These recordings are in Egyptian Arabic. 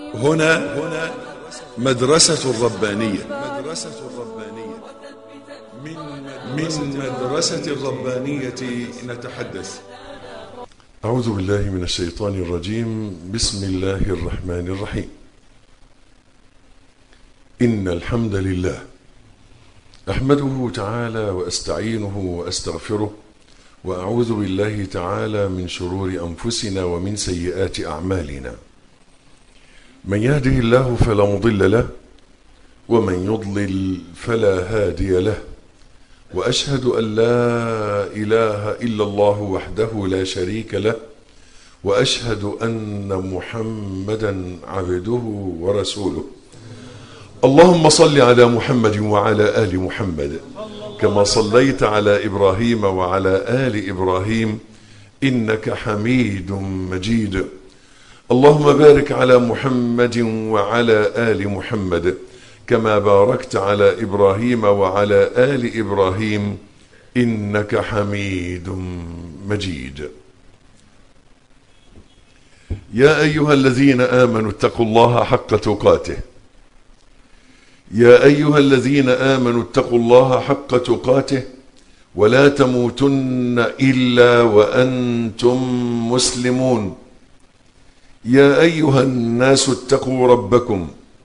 هنا هنا مدرسة الربانية مدرسة الربانية من من مدرسة الربانية نتحدث أعوذ بالله من الشيطان الرجيم بسم الله الرحمن الرحيم إن الحمد لله أحمده تعالى وأستعينه وأستغفره وأعوذ بالله تعالى من شرور أنفسنا ومن سيئات أعمالنا من يهده الله فلا مضل له ومن يضلل فلا هادي له واشهد ان لا اله الا الله وحده لا شريك له واشهد ان محمدا عبده ورسوله اللهم صل على محمد وعلى ال محمد كما صليت على ابراهيم وعلى ال ابراهيم انك حميد مجيد اللهم بارك على محمد وعلى ال محمد كما باركت على ابراهيم وعلى ال ابراهيم انك حميد مجيد يا ايها الذين امنوا اتقوا الله حق تقاته يا ايها الذين امنوا اتقوا الله حق تقاته ولا تموتن الا وانتم مسلمون يا ايها الناس اتقوا ربكم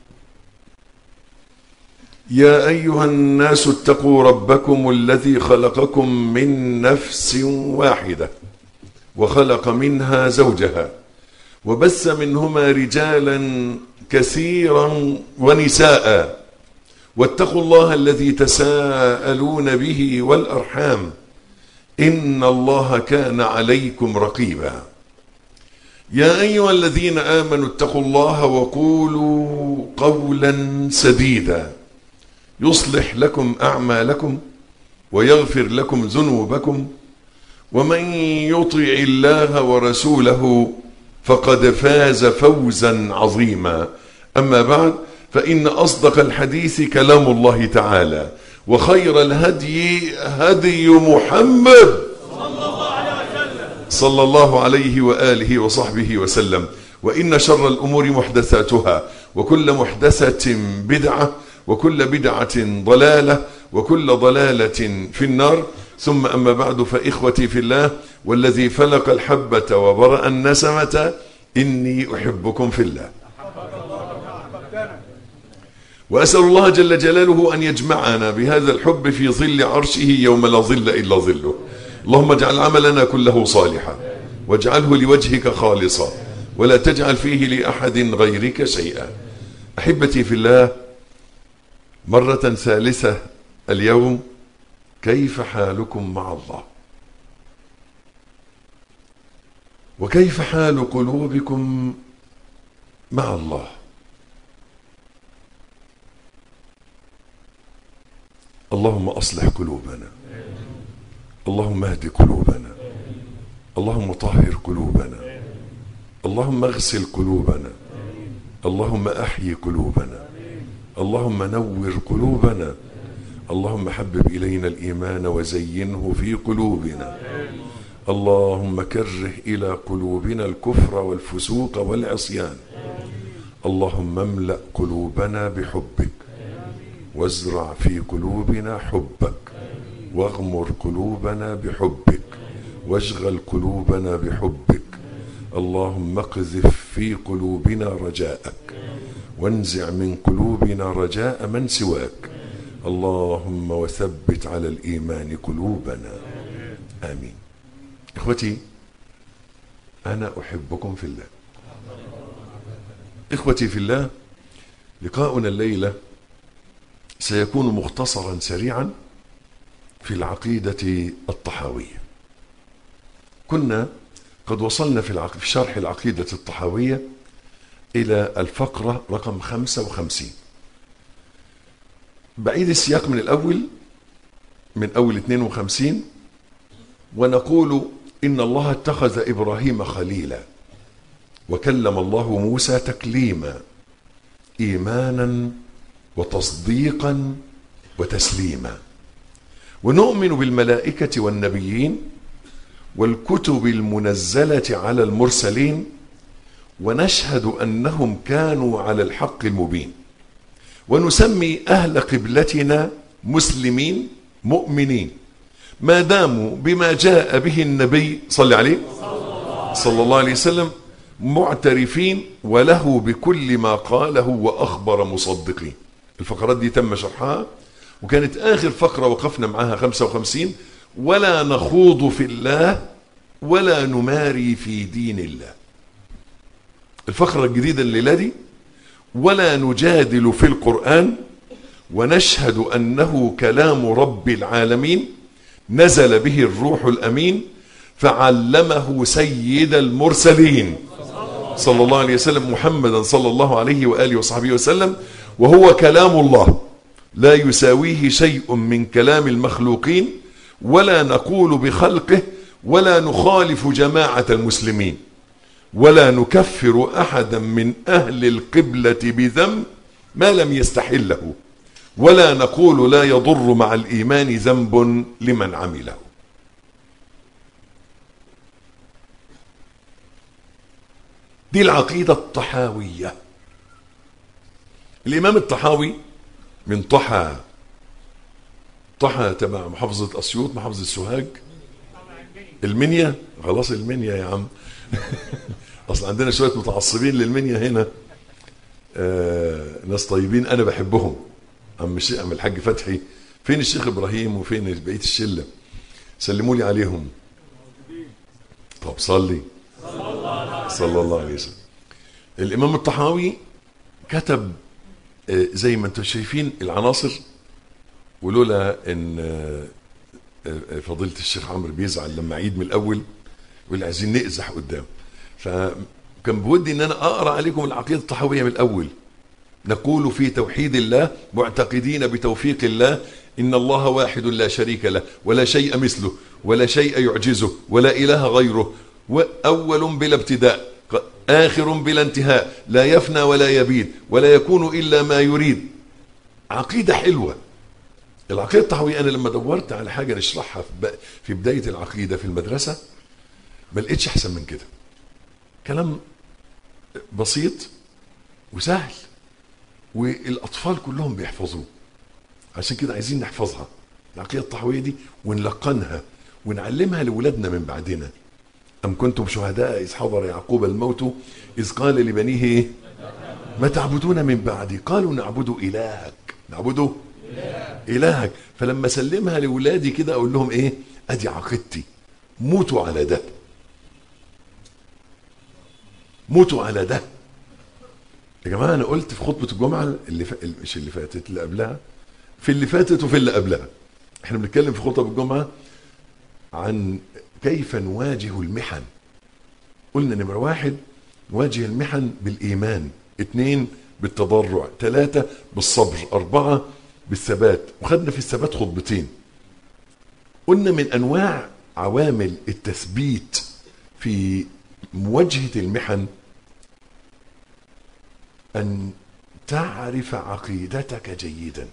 يا ايها الناس اتقوا ربكم الذي خلقكم من نفس واحده وخلق منها زوجها وبث منهما رجالا كثيرا ونساء واتقوا الله الذي تساءلون به والارحام ان الله كان عليكم رقيبا يا ايها الذين امنوا اتقوا الله وقولوا قولا سديدا يصلح لكم اعمالكم ويغفر لكم ذنوبكم ومن يطع الله ورسوله فقد فاز فوزا عظيما اما بعد فان اصدق الحديث كلام الله تعالى وخير الهدي هدي محمد صلى الله عليه واله وصحبه وسلم وان شر الامور محدثاتها وكل محدثه بدعه وكل بدعه ضلاله وكل ضلاله في النار ثم اما بعد فاخوتي في الله والذي فلق الحبه وبرا النسمه اني احبكم في الله واسال الله جل جلاله ان يجمعنا بهذا الحب في ظل عرشه يوم لا ظل الا ظله اللهم اجعل عملنا كله صالحا واجعله لوجهك خالصا ولا تجعل فيه لاحد غيرك شيئا احبتي في الله مره ثالثه اليوم كيف حالكم مع الله وكيف حال قلوبكم مع الله اللهم اصلح قلوبنا اللهم اهد قلوبنا اللهم طهر قلوبنا اللهم اغسل قلوبنا اللهم احيي قلوبنا اللهم نور قلوبنا اللهم حبب الينا الايمان وزينه في قلوبنا اللهم كره الى قلوبنا الكفر والفسوق والعصيان اللهم املا قلوبنا بحبك وازرع في قلوبنا حبك واغمر قلوبنا بحبك واشغل قلوبنا بحبك اللهم اقذف في قلوبنا رجاءك وانزع من قلوبنا رجاء من سواك اللهم وثبت على الايمان قلوبنا امين اخوتي انا احبكم في الله اخوتي في الله لقاؤنا الليله سيكون مختصرا سريعا في العقيدة الطحاوية كنا قد وصلنا في, العق... في شرح العقيدة الطحاوية إلى الفقرة رقم 55 بعيد السياق من الأول من أول 52 ونقول إن الله اتخذ إبراهيم خليلا وكلم الله موسى تكليما إيمانا وتصديقا وتسليما ونؤمن بالملائكة والنبيين والكتب المنزلة على المرسلين ونشهد أنهم كانوا على الحق المبين ونسمي أهل قبلتنا مسلمين مؤمنين ما داموا بما جاء به النبي صلى عليه صلى الله عليه وسلم معترفين وله بكل ما قاله وأخبر مصدقين الفقرات دي تم شرحها وكانت آخر فقرة وقفنا معاها 55 ولا نخوض في الله ولا نماري في دين الله الفقرة الجديدة الليلة دي ولا نجادل في القرآن ونشهد أنه كلام رب العالمين نزل به الروح الأمين فعلمه سيد المرسلين صلى الله عليه وسلم محمدا صلى الله عليه وآله وصحبه وسلم وهو كلام الله لا يساويه شيء من كلام المخلوقين ولا نقول بخلقه ولا نخالف جماعة المسلمين ولا نكفر أحدا من أهل القبلة بذنب ما لم يستحله ولا نقول لا يضر مع الإيمان ذنب لمن عمله دي العقيدة الطحاوية الإمام الطحاوي من طحا طحا تبع محافظة أسيوط محافظة سوهاج المنيا خلاص المنيا يا عم أصل عندنا شوية متعصبين للمنيا هنا آه ناس طيبين أنا بحبهم عم الشيخ عم الحاج فتحي فين الشيخ إبراهيم وفين بقية الشلة سلموا لي عليهم طب صلي صلى الله عليه وسلم الإمام الطحاوي كتب آه، زي ما انتم شايفين العناصر ولولا ان آه، آه، فضيلة الشيخ عمرو بيزعل لما عيد من الأول يقول لي عايزين نقزح قدام فكان بودي ان انا اقرا عليكم العقيده الطحاويه من الاول نقول في توحيد الله معتقدين بتوفيق الله ان الله واحد لا شريك له ولا شيء مثله ولا شيء يعجزه ولا اله غيره واول بلا ابتداء اخر بلا انتهاء لا يفنى ولا يبيد ولا يكون الا ما يريد عقيده حلوه العقيده الطحاويه انا لما دورت على حاجه نشرحها في ب- في بدايه العقيده في المدرسه ما لقيتش احسن من كده كلام بسيط وسهل والاطفال كلهم بيحفظوه عشان كده عايزين نحفظها العقيده الطحاويه دي ونلقنها ونعلمها لاولادنا من بعدنا ام كنتم شهداء اذ حضر يعقوب الموت اذ قال لبنيه ايه ما تعبدون من بعدي قالوا نعبد الهك نعبده الهك فلما سلمها لاولادي كده اقول لهم ايه ادي عقيدتي موتوا على ده موتوا على ده يا جماعه انا قلت في خطبه الجمعه اللي ف... مش اللي فاتت اللي قبلها في اللي فاتت وفي اللي قبلها احنا بنتكلم في خطب الجمعه عن كيف نواجه المحن قلنا نمرة واحد نواجه المحن بالإيمان اثنين بالتضرع ثلاثة بالصبر أربعة بالثبات وخدنا في الثبات خطبتين قلنا من أنواع عوامل التثبيت في مواجهة المحن أن تعرف عقيدتك جيدا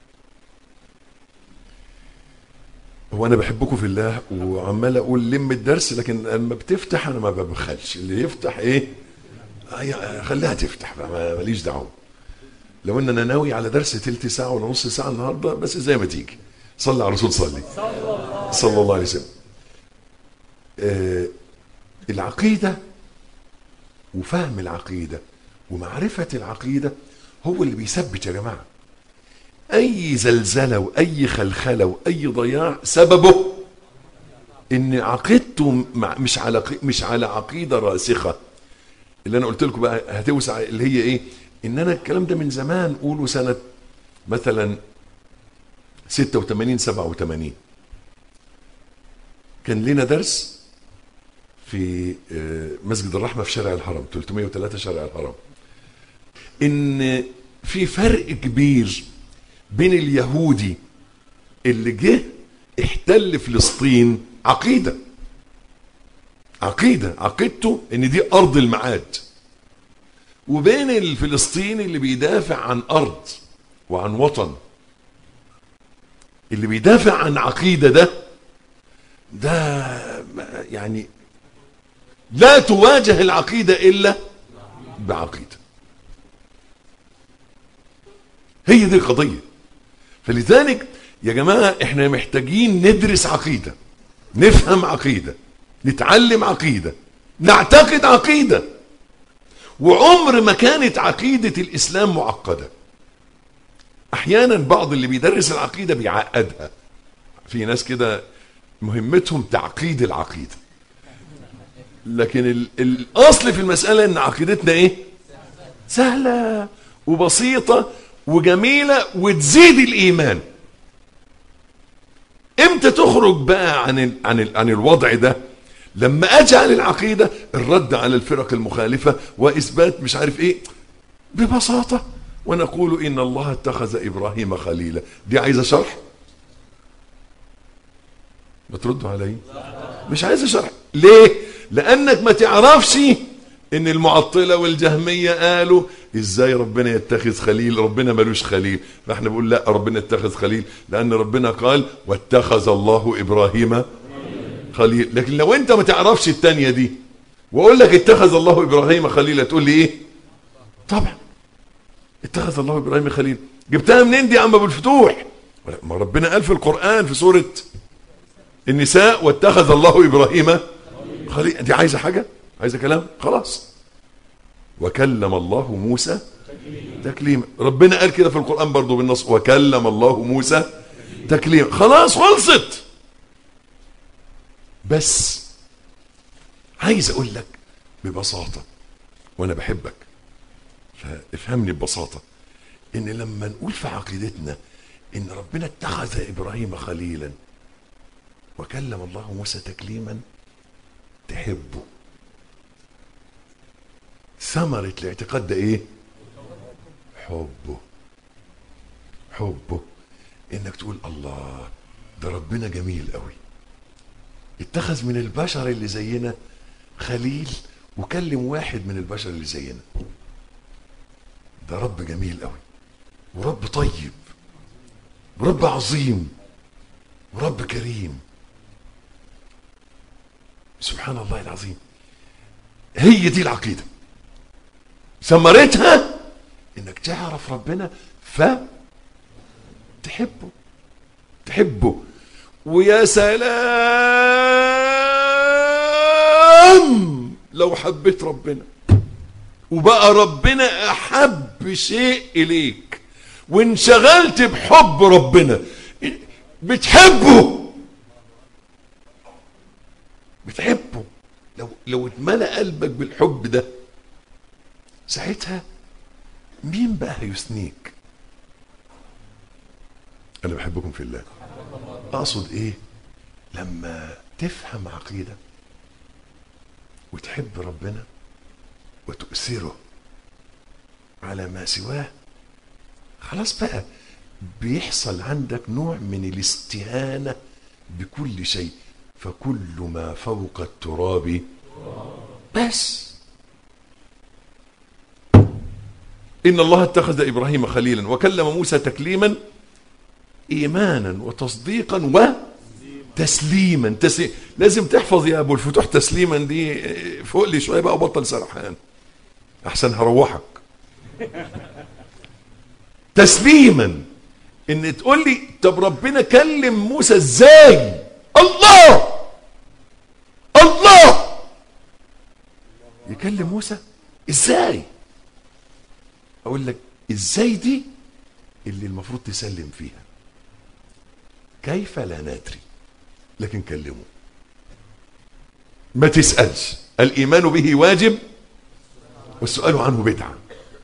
هو انا بحبكم في الله وعمال اقول لم الدرس لكن لما بتفتح انا ما ببخلش اللي يفتح ايه هي- خليها تفتح بقى ما- ماليش دعوه لو ان انا ناوي على درس تلت ساعه ولا نص ساعه النهارده بس زي ما تيجي صلي على الرسول صلي صلى الله عليه وسلم آه العقيده وفهم العقيده ومعرفه العقيده هو اللي بيثبت يا جماعه اي زلزله واي خلخله واي ضياع سببه ان عقيدته مع- مش على ق- مش على عقيده راسخه اللي انا قلت لكم بقى هتوسع اللي هي ايه ان انا الكلام ده من زمان قولوا سنه مثلا 86 87 كان لنا درس في آه، مسجد الرحمه في شارع الهرم 303 شارع الهرم ان في فرق كبير بين اليهودي اللي جه احتل فلسطين عقيده عقيده عقيدته ان دي ارض المعاد وبين الفلسطيني اللي بيدافع عن ارض وعن وطن اللي بيدافع عن عقيده ده ده يعني لا تواجه العقيده الا بعقيدة هي دي القضية فلذلك يا جماعة احنا محتاجين ندرس عقيدة نفهم عقيدة نتعلم عقيدة نعتقد عقيدة وعمر ما كانت عقيدة الإسلام معقدة أحيانا بعض اللي بيدرس العقيدة بيعقدها في ناس كده مهمتهم تعقيد العقيدة لكن ال- الأصل في المسألة إن عقيدتنا إيه سهلة وبسيطة وجميلة وتزيد الإيمان امتى تخرج بقى عن ال عن ال عن الوضع ده لما اجعل العقيده الرد على الفرق المخالفه واثبات مش عارف ايه ببساطه ونقول ان الله اتخذ ابراهيم خليلا دي عايزه شرح ما تردوا علي مش عايزه شرح ليه لانك ما تعرفش ان المعطله والجهميه قالوا ازاي ربنا يتخذ خليل ربنا ملوش خليل فاحنا بنقول لا ربنا اتخذ خليل لان ربنا قال واتخذ الله ابراهيم خليل لكن لو انت ما تعرفش التانية دي واقول لك اتخذ الله ابراهيم خليلا تقول لي ايه طبعا اتخذ الله ابراهيم خليل جبتها منين دي يا عم ابو الفتوح ما ربنا قال في القران في سوره النساء واتخذ الله ابراهيم خليل دي عايزه حاجه عايزه كلام خلاص وكلم الله موسى تكليما ربنا قال كده في القران برضو بالنص وكلم الله موسى تكليما خلاص خلصت بس عايز اقول لك ببساطه وانا بحبك فافهمني ببساطه ان لما نقول في عقيدتنا ان ربنا اتخذ ابراهيم خليلا وكلم الله موسى تكليما تحبه ثمرة الاعتقاد ده ايه حبه حبه انك تقول الله ده ربنا جميل قوي اتخذ من البشر اللي زينا خليل وكلم واحد من البشر اللي زينا ده رب جميل قوي ورب طيب ورب عظيم ورب كريم سبحان الله العظيم هي دي العقيدة ثمرتها انك تعرف ربنا ف تحبه تحبه ويا سلام لو حبيت ربنا وبقى ربنا احب شيء اليك وانشغلت بحب ربنا بتحبه بتحبه لو لو اتملى قلبك بالحب ده ساعتها مين بقى هيثنيك انا بحبكم في الله اقصد ايه لما تفهم عقيده وتحب ربنا وتؤثره على ما سواه خلاص بقى بيحصل عندك نوع من الاستهانه بكل شيء فكل ما فوق التراب بس إن الله اتخذ إبراهيم خليلا وكلم موسى تكليما إيمانا وتصديقا وتسليما تسليم. لازم تحفظ يا أبو الفتوح تسليما دي فوق لي شوية بقى وبطل سرحان أحسن هروحك تسليما إن تقول لي طب ربنا كلم موسى إزاي الله الله يكلم موسى ازاي اقول لك ازاي دي اللي المفروض تسلم فيها كيف لا ندري لكن كلمه ما تسألش الإيمان به واجب والسؤال عنه بدعة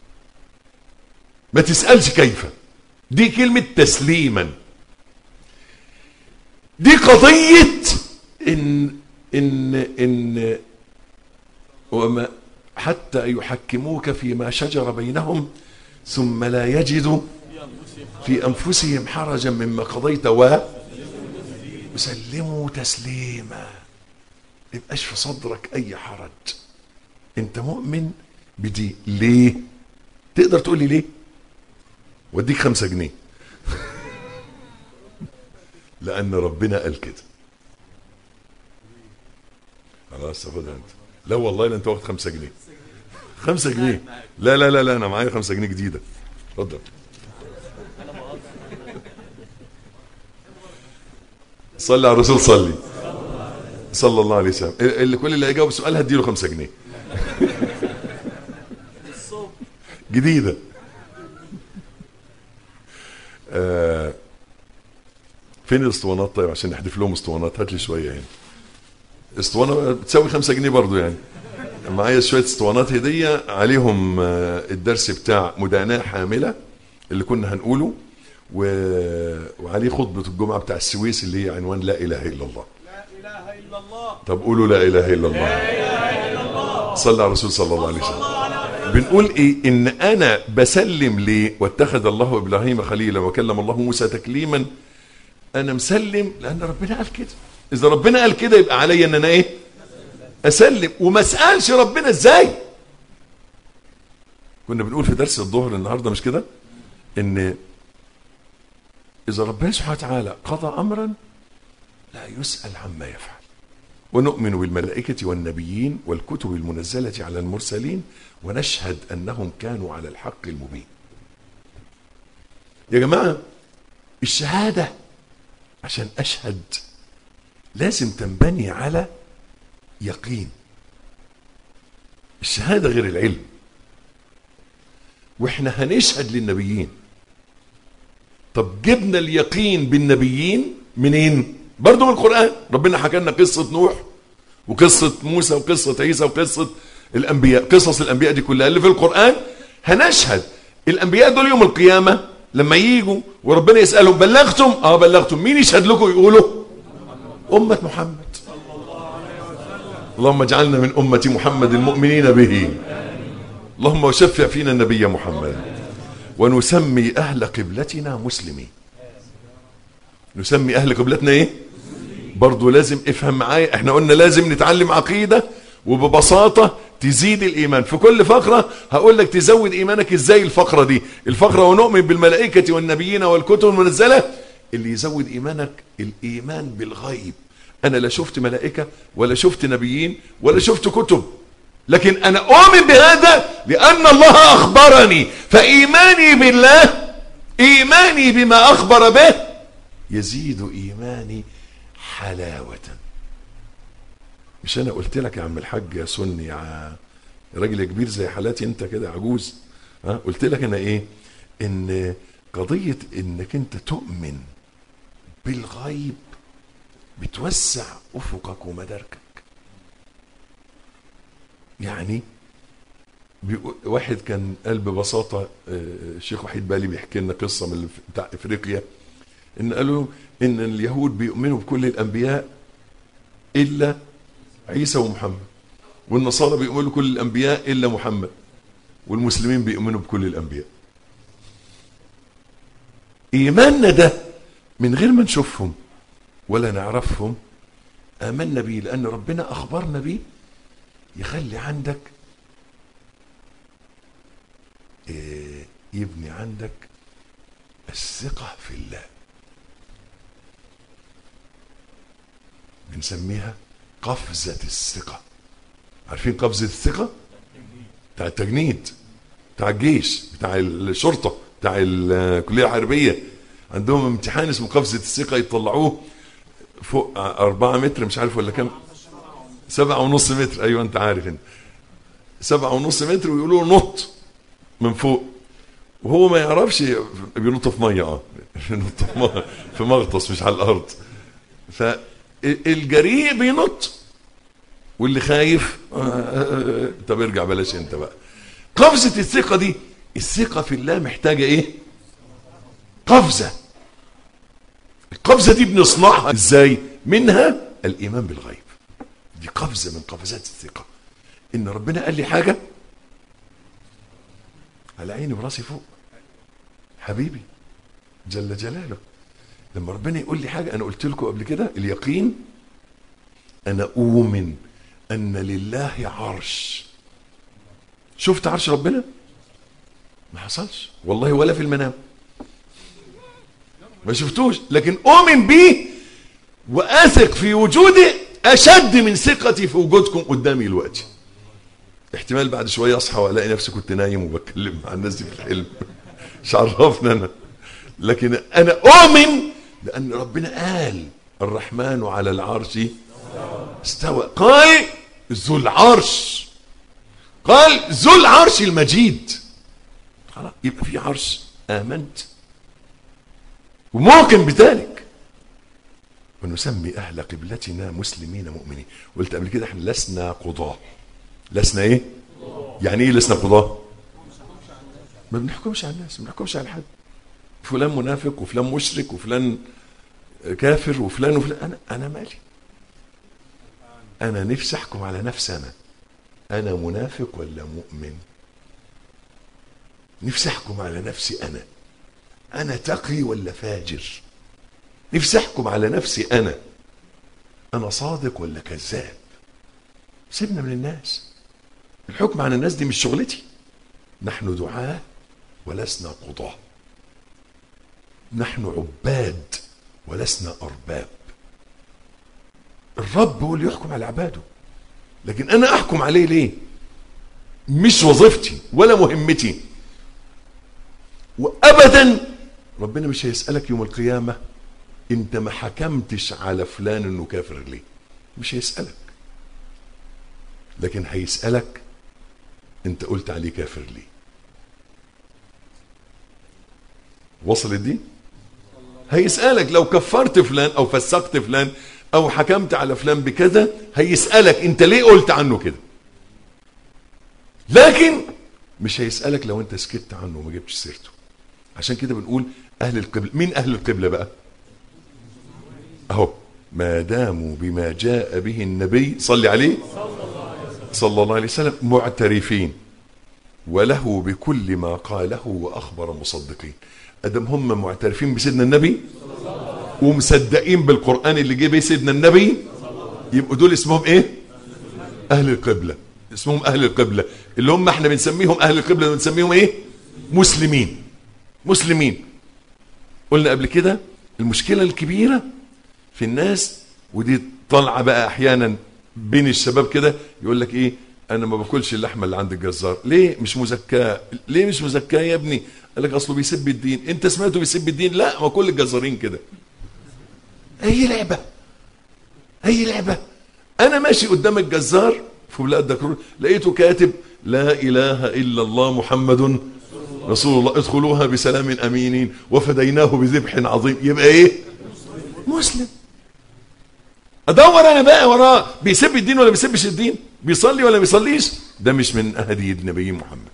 ما تسألش كيف دي كلمة تسليما دي قضية إن إن إن وما حتى يحكموك فيما شجر بينهم ثم لا يجدوا في أنفسهم حرجا مما قضيت و وسلموا تسليما يبقاش في صدرك أي حرج أنت مؤمن بدي ليه تقدر تقول لي ليه وديك خمسة جنيه لأن ربنا قال كده خلاص خدها أنت لا والله لا أنت واخد خمسة جنيه خمسة جنيه لا لا لا لا انا معايا خمسة جنيه جديدة اتفضل صلي على الرسول صلي صلى الله عليه وسلم اللي كل اللي هيجاوب سؤال هديله خمسة جنيه جديدة آه فين الاسطوانات طيب عشان نحذف لهم اسطوانات هات لي شوية يعني اسطوانة بتساوي خمسة جنيه برضو يعني معايا شوية اسطوانات هدية عليهم آه، الدرس بتاع مداناة حاملة اللي كنا هنقوله و... وعليه خطبة الجمعة بتاع السويس اللي هي عنوان لا إله إلا الله لا اله الا الله طب قولوا لا إله إلا الله صلى على الرسول صلى الله عليه وسلم بنقول إيه إن أنا بسلم ليه واتخذ الله إبراهيم خليلا وكلم الله موسى تكليما أنا مسلم لأن ربنا قال كده إذا ربنا قال كده يبقى عليا إن أنا إيه أسلم وما أسألش ربنا إزاي كنا بنقول في درس الظهر النهاردة مش كده إن إذا ربنا سبحانه وتعالى قضى أمرا لا يسأل عما يفعل ونؤمن بالملائكة والنبيين والكتب المنزلة على المرسلين ونشهد أنهم كانوا على الحق المبين يا جماعة الشهادة عشان أشهد لازم تنبني على يقين الشهادة غير العلم واحنا هنشهد للنبيين طب جبنا اليقين بالنبيين منين برضو من القرآن ربنا حكى لنا قصة نوح وقصة موسى وقصة عيسى وقصة الأنبياء قصص الأنبياء دي كلها اللي في القرآن هنشهد الأنبياء دول يوم القيامة لما يجوا وربنا يسألهم بلغتم اه بلغتم مين يشهد لكم يقولوا أمة محمد اللهم اجعلنا من أمة محمد المؤمنين به اللهم وشفع فينا النبي محمد ونسمي أهل قبلتنا مسلمين نسمي أهل قبلتنا إيه برضو لازم افهم معايا احنا قلنا لازم نتعلم عقيدة وببساطة تزيد الإيمان في كل فقرة هقول لك تزود إيمانك إزاي الفقرة دي الفقرة ونؤمن بالملائكة والنبيين والكتب المنزلة اللي يزود إيمانك الإيمان بالغيب أنا لا شفت ملائكة ولا شفت نبيين ولا شفت كتب لكن أنا أؤمن بهذا لأن الله أخبرني فإيماني بالله إيماني بما أخبر به يزيد إيماني حلاوة مش أنا قلت لك يا عم الحاج يا سني يا راجل كبير زي حالاتي أنت كده عجوز ها قلت لك أنا إيه إن قضية إنك أنت تؤمن بالغيب بتوسع أفقك ومداركك يعني بيقول- واحد كان قال ببساطة آه، الشيخ وحيد بالي بيحكي لنا قصة من الف- بتاع إفريقيا إن قالوا إن اليهود بيؤمنوا بكل الأنبياء إلا عيسى ومحمد والنصارى بيؤمنوا بكل الأنبياء إلا محمد والمسلمين بيؤمنوا بكل الأنبياء إيماننا ده من غير ما نشوفهم ولا نعرفهم آمنا بيه لأن ربنا أخبرنا بيه يخلي عندك إيه، يبني عندك الثقة في الله بنسميها قفزة الثقة عارفين قفزة الثقة بتاع التجنيد بتاع الجيش بتاع الشرطة بتاع الكلية الحربية عندهم امتحان اسمه قفزة الثقة يطلعوه فوق أربعة متر مش عارف ولا كام سبعة ونص متر أيوة أنت عارف أنت سبعة ونص متر ويقولوا له نط من فوق وهو ما يعرفش بينط في ميه اه بينط في مية- في مغطس مش على الارض فالجريء بينط واللي خايف آه، آه، آه، طب ارجع بلاش انت بقى قفزه الثقه دي الثقه في الله محتاجه ايه قفزه القفزه دي بنصنعها ازاي منها الايمان بالغيب دي قفزه من قفزات الثقه ان ربنا قال لي حاجه على عيني وراسي فوق حبيبي جل جلاله لما ربنا يقول لي حاجه انا قلت لكم قبل كده اليقين انا اؤمن ان لله عرش شفت عرش ربنا ما حصلش والله ولا في المنام ما شفتوش لكن اؤمن بيه واثق في وجوده اشد من ثقتي في وجودكم قدامي دلوقتي احتمال بعد شويه اصحى والاقي نفسي كنت نايم وبتكلم مع الناس دي في الحلم مش عرفنا انا لكن انا اؤمن لان ربنا قال الرحمن على العرش استوى قال ذو العرش قال ذو العرش المجيد خلاص يبقى في عرش امنت وممكن بذلك ونسمي اهل قبلتنا مسلمين مؤمنين قلت قبل كده احنا لسنا قضاه لسنا ايه يعني ايه لسنا قضاه ما بنحكمش على الناس ما بنحكمش على حد فلان منافق وفلان مشرك وفلان كافر وفلان وفلان انا انا مالي انا نفسي احكم على نفسي انا انا منافق ولا مؤمن نفسي احكم على نفسي انا انا تقي ولا فاجر نفسي احكم على نفسي انا انا صادق ولا كذاب سيبنا من الناس الحكم على الناس دي مش شغلتي نحن دعاة ولسنا قضاة نحن عباد ولسنا أرباب الرب هو اللي يحكم على عباده لكن أنا أحكم عليه ليه مش وظيفتي ولا مهمتي وأبدا ربنا مش هيسألك يوم القيامة انت ما حكمتش على فلان انه كافر ليه مش هيسألك لكن هيسألك انت قلت عليه كافر ليه وصلت دي هيسألك لو كفرت فلان او فسقت فلان او حكمت على فلان بكذا هيسألك انت ليه قلت عنه كده لكن مش هيسألك لو انت سكت عنه وما جبتش سيرته عشان كده بنقول اهل القبلة مين اهل القبلة بقى اهو ما داموا بما جاء به النبي صلي عليه صلى الله عليه وسلم معترفين وله بكل ما قاله واخبر مصدقين ادم هم معترفين بسيدنا النبي ومصدقين بالقران اللي جه به سيدنا النبي يبقوا دول اسمهم ايه اهل القبله اسمهم اهل القبله اللي هم احنا بنسميهم اهل القبله بنسميهم ايه مسلمين مسلمين قلنا قبل كده المشكله الكبيره في الناس ودي طالعه بقى احيانا بين الشباب كده يقول لك ايه انا ما باكلش اللحمه اللي عند الجزار ليه مش مزكاه ليه مش مزكاه يا ابني قال لك اصله بيسب الدين انت سمعته بيسب الدين لا ما كل الجزارين كده اي لعبه اي لعبه انا ماشي قدام الجزار في بلاد دكرور لقيته كاتب لا اله الا الله محمد رسول الله ادخلوها بسلام امينين وفديناه بذبح عظيم يبقى ايه مسلم ادور انا بقى وراه بيسب الدين ولا بيسبش الدين بيصلي ولا بيصليش ده مش من هدي النبي محمد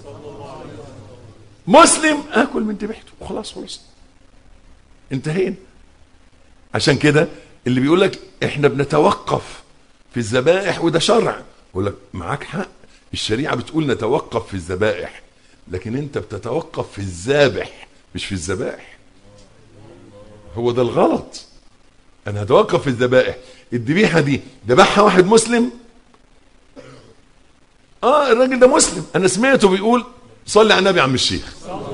مسلم اكل من ذبيحته وخلاص خلص انتهينا عشان كده اللي بيقول لك احنا بنتوقف في الذبائح وده شرع يقول لك معاك حق الشريعه بتقول نتوقف في الذبائح لكن انت بتتوقف في الذابح مش في الذبائح هو ده الغلط انا هتوقف في الذبائح الذبيحه دي ذبحها واحد مسلم اه الراجل ده مسلم انا سمعته بيقول صلي على النبي يا عم الشيخ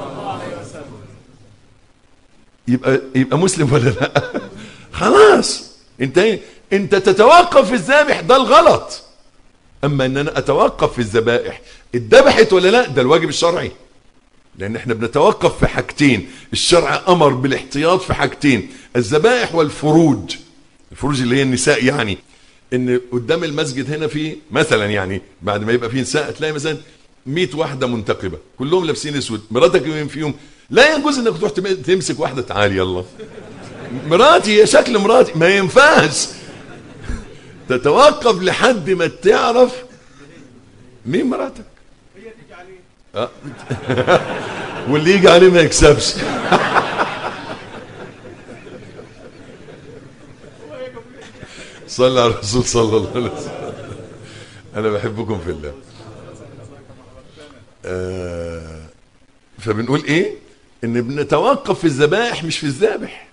يبقى يبقى مسلم ولا لا خلاص انت انت تتوقف في الذبح ده الغلط اما ان انا اتوقف في الذبائح اتذبحت ولا لا ده الواجب الشرعي لان احنا بنتوقف في حاجتين الشرع امر بالاحتياط في حاجتين الذبائح والفروج الفروج اللي هي النساء يعني ان قدام المسجد هنا في مثلا يعني بعد ما يبقى في نساء تلاقي مثلا 100 واحده منتقبه كلهم لابسين اسود مراتك مين فيهم لا يجوز انك تروح تمسك واحده تعالي يلا مراتي هي شكل مراتي ما ينفعش تتوقف لحد ما تعرف مين مراتك هي تيجي عليه آه. واللي يجي عليه ما يكسبش صلى على الرسول صلى الله عليه وسلم انا بحبكم في الله آه فبنقول ايه ان بنتوقف في الذبائح مش في الذابح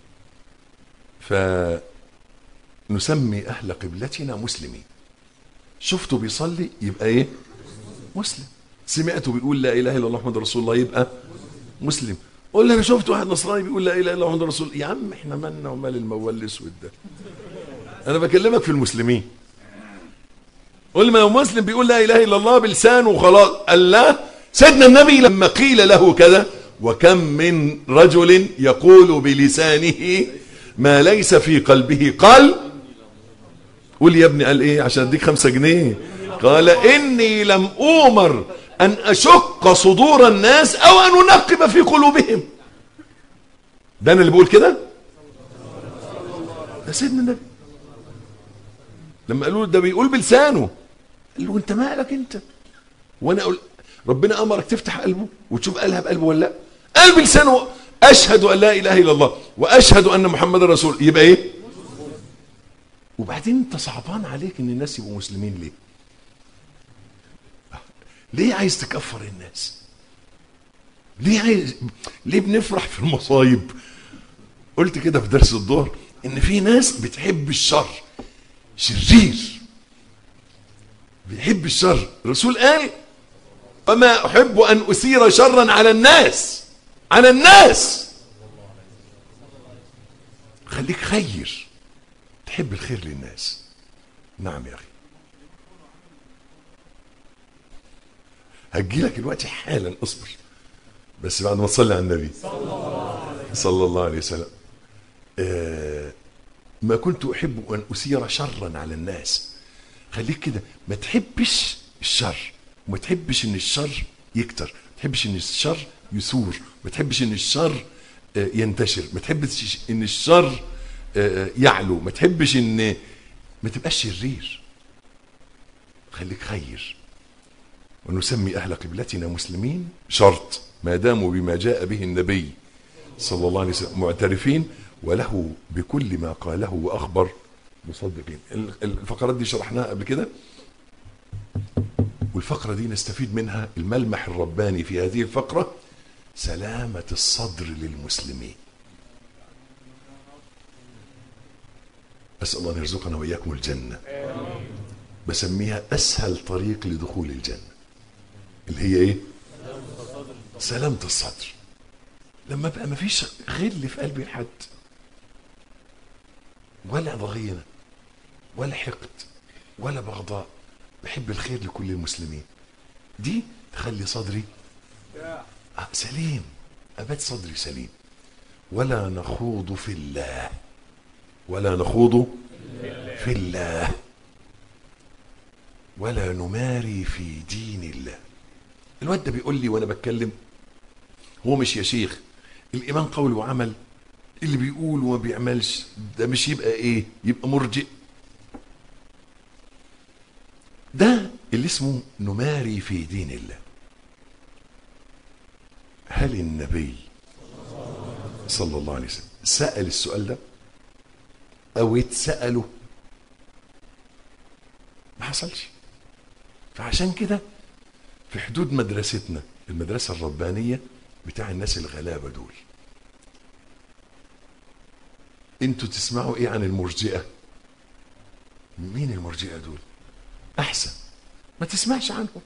فنسمي اهل قبلتنا مسلمين شفته بيصلي يبقى ايه مسلم سمعته بيقول لا اله الا الله محمد رسول الله يبقى مسلم قول لي انا شفت واحد نصراني بيقول لا اله الا الله محمد رسول يا عم احنا مالنا ومال الموال الاسود ده انا بكلمك في المسلمين قل ما هو مسلم بيقول لا اله الا الله بلسانه وخلاص قال لا سيدنا النبي لما قيل له كذا وكم من رجل يقول بلسانه ما ليس في قلبه قال قول يا ابني قال ايه عشان اديك خمسة جنيه قال اني لم اومر ان اشق صدور الناس او ان انقب في قلوبهم ده انا اللي بقول كده ده سيدنا النبي لما قالوا له ده بيقول بلسانه قال له انت مالك انت وانا اقول ربنا امرك تفتح قلبه وتشوف قالها بقلبه ولا لا قال بلسانه اشهد ان لا اله الا الله واشهد ان محمد رسول يبقى ايه وبعدين انت صعبان عليك ان الناس يبقوا مسلمين ليه ليه عايز تكفر الناس ليه عايز ليه بنفرح في المصايب قلت كده في درس الظهر ان في ناس بتحب الشر شرير بيحب الشر الرسول قال وما احب ان اثير شرا على الناس على الناس خليك خير تحب الخير للناس نعم يا اخي هجيلك الوقت حالا اصبر بس بعد ما تصلي على النبي صلى الله عليه وسلم آه ما كنت احب ان اثير شرا على الناس خليك كده ما تحبش الشر وما تحبش ان الشر يكتر ما تحبش ان الشر يثور ما تحبش ان الشر آه، ينتشر ما تحبش ان الشر آه، يعلو ما تحبش ان ما تبقاش شرير خليك خير ونسمي اهل قبلتنا مسلمين شرط ما داموا بما جاء به النبي صلى الله عليه وسلم معترفين وله بكل ما قاله واخبر مصدقين ال- الفقرات دي شرحناها قبل كده والفقره دي نستفيد منها الملمح الرباني في هذه الفقره سلامه الصدر للمسلمين اسال الله ان يرزقنا واياكم الجنه بسميها اسهل طريق لدخول الجنه اللي هي ايه سلامه الصدر لما بقى ما فيش غل في قلبي لحد ولا ضغينه ولا حقد ولا بغضاء بحب الخير لكل المسلمين دي تخلي صدري آه، سليم أبات صدري سليم ولا نخوض في الله ولا نخوض في الله ولا نماري في دين الله الواد ده بيقول لي وانا بتكلم هو مش يا شيخ الايمان قول وعمل اللي بيقول وما بيعملش ده مش يبقى ايه يبقى مرجئ ده اللي اسمه نماري في دين الله هل النبي صلى الله عليه وسلم سأل السؤال ده او اتسأله ما حصلش فعشان كده في حدود مدرستنا المدرسة الربانية بتاع الناس الغلابة دول انتوا تسمعوا ايه عن المرجئة مين المرجئة دول احسن ما تسمعش عنهم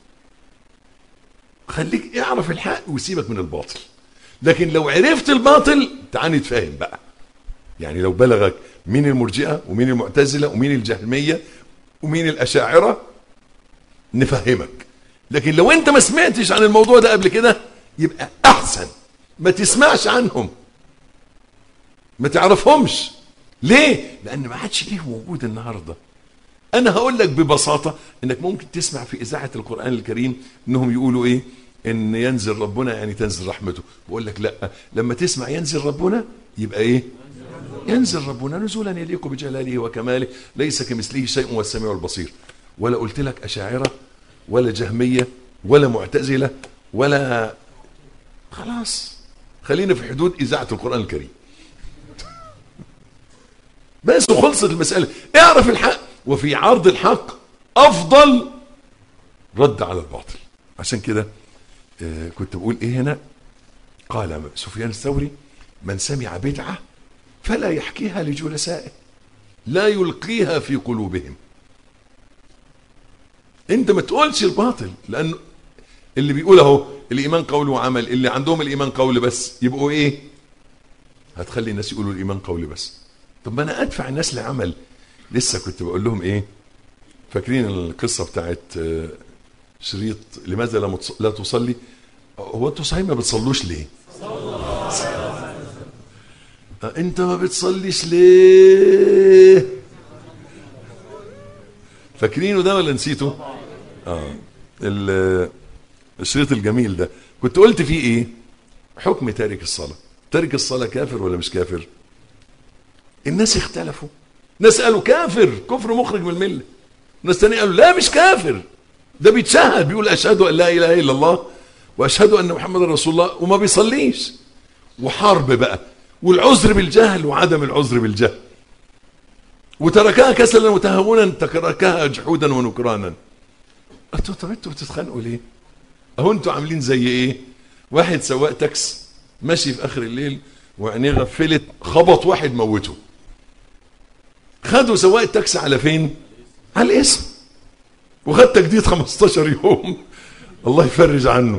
خليك اعرف الحق وسيبك من الباطل لكن لو عرفت الباطل تعال نتفاهم بقى يعني لو بلغك مين المرجئة ومين المعتزلة ومين الجهمية ومين الأشاعرة نفهمك لكن لو انت ما سمعتش عن الموضوع ده قبل كده يبقى احسن ما تسمعش عنهم ما تعرفهمش ليه لان ما عادش ليه وجود النهارده انا هقول لك ببساطه انك ممكن تسمع في اذاعه القران الكريم انهم يقولوا ايه ان ينزل ربنا يعني تنزل رحمته بقول لك لا لما تسمع ينزل ربنا يبقى ايه ينزل ربنا نزولا يليق بجلاله وكماله ليس كمثله شيء والسميع البصير ولا قلت لك اشاعره ولا جهميه ولا معتزله ولا خلاص خلينا في حدود اذاعه القران الكريم بس وخلصت المساله اعرف الحق وفي عرض الحق افضل رد على الباطل عشان كده آه، كنت بقول ايه هنا قال سفيان الثوري من سمع بدعه فلا يحكيها لجلسائه لا يلقيها في قلوبهم انت ما تقولش الباطل لان اللي بيقول اهو الايمان قول وعمل اللي عندهم الايمان قول بس يبقوا ايه هتخلي الناس يقولوا الايمان قول بس طب ما انا ادفع الناس لعمل لسه كنت بقول لهم ايه فاكرين القصه بتاعت آه، شريط لماذا لا متص- لا تصلي هو انتوا صحيح ما بتصلوش ليه آه، انت ما بتصليش ليه فاكرينه ده ولا نسيته اه ال- الشريط الجميل ده كنت قلت فيه ايه حكم تارك الصلاه تارك الصلاه كافر ولا مش كافر الناس اختلفوا ناس قالوا كافر كفر مخرج من المله ناس تانية قالوا لا مش كافر ده بيتشهد بيقول اشهد ان لا اله الا الله واشهد ان محمد رسول الله وما بيصليش وحرب بقى والعذر بالجهل وعدم العذر بالجهل وتركها كسلا وتهاونا تركها جحودا ونكرانا قلت له طب انتوا بتتخانقوا ليه؟ اهو انتوا عاملين زي ايه؟ واحد سواق تاكس ماشي في اخر الليل وعينيه غفلت خبط واحد موته خدوا سواق التاكسي على فين؟ على الاسم وخد تجديد 15 يوم الله يفرج عنه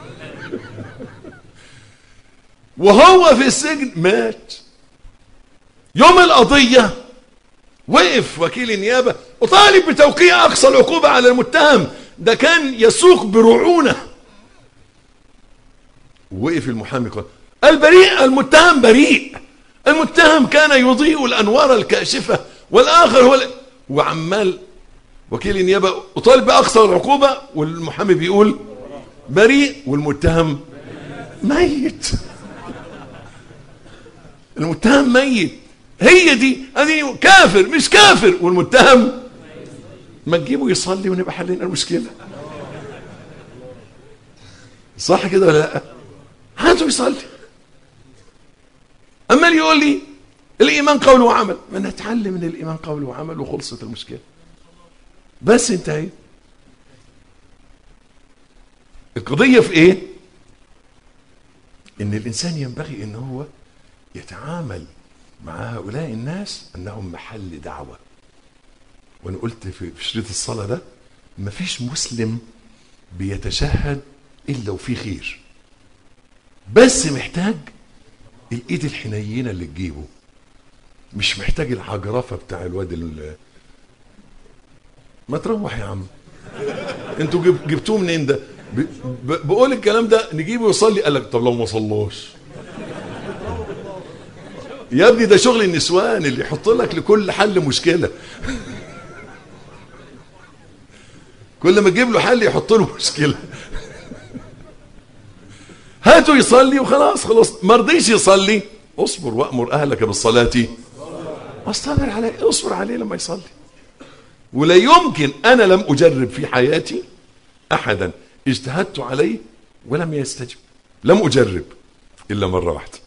وهو في السجن مات يوم القضية وقف وكيل النيابة وطالب بتوقيع أقصى العقوبة على المتهم ده كان يسوق برعونة وقف المحامي قال البريء المتهم بريء المتهم كان يضيء الأنوار الكاشفة والآخر هو ال... وعمال وكيل النيابة وطالب بأقصى العقوبة والمحامي بيقول بريء والمتهم ميت المتهم ميت هي دي هذه كافر مش كافر والمتهم ما تجيبه يصلي ونبقى حلينا المشكله صح كده ولا لا هاته يصلي اما اللي يقول لي الايمان قول وعمل ما نتعلم من الايمان قول وعمل وخلصت المشكله بس انتهيت القضيه في ايه ان الانسان ينبغي ان هو يتعامل مع هؤلاء الناس انهم محل دعوه وانا قلت في في شريط الصلاه ده مفيش مسلم بيتشهد الا وفيه خير بس محتاج الايد الحنينه اللي تجيبه مش محتاج العجرفه بتاع الواد ال- ما تروح يا عم انتوا جب- جبتوه منين ده ب- ب- بقول الكلام ده نجيبه يصلي قال لك طب لو ما صلاش يا ابني ده شغل النسوان اللي يحط لك لكل حل مشكله كل ما تجيب له حل يحط له مشكله هاته يصلي وخلاص خلاص ما رضيش يصلي اصبر وامر اهلك بالصلاه واصطبر عليه اصبر عليه لما يصلي ولا يمكن انا لم اجرب في حياتي احدا اجتهدت عليه ولم يستجب لم اجرب الا مره واحده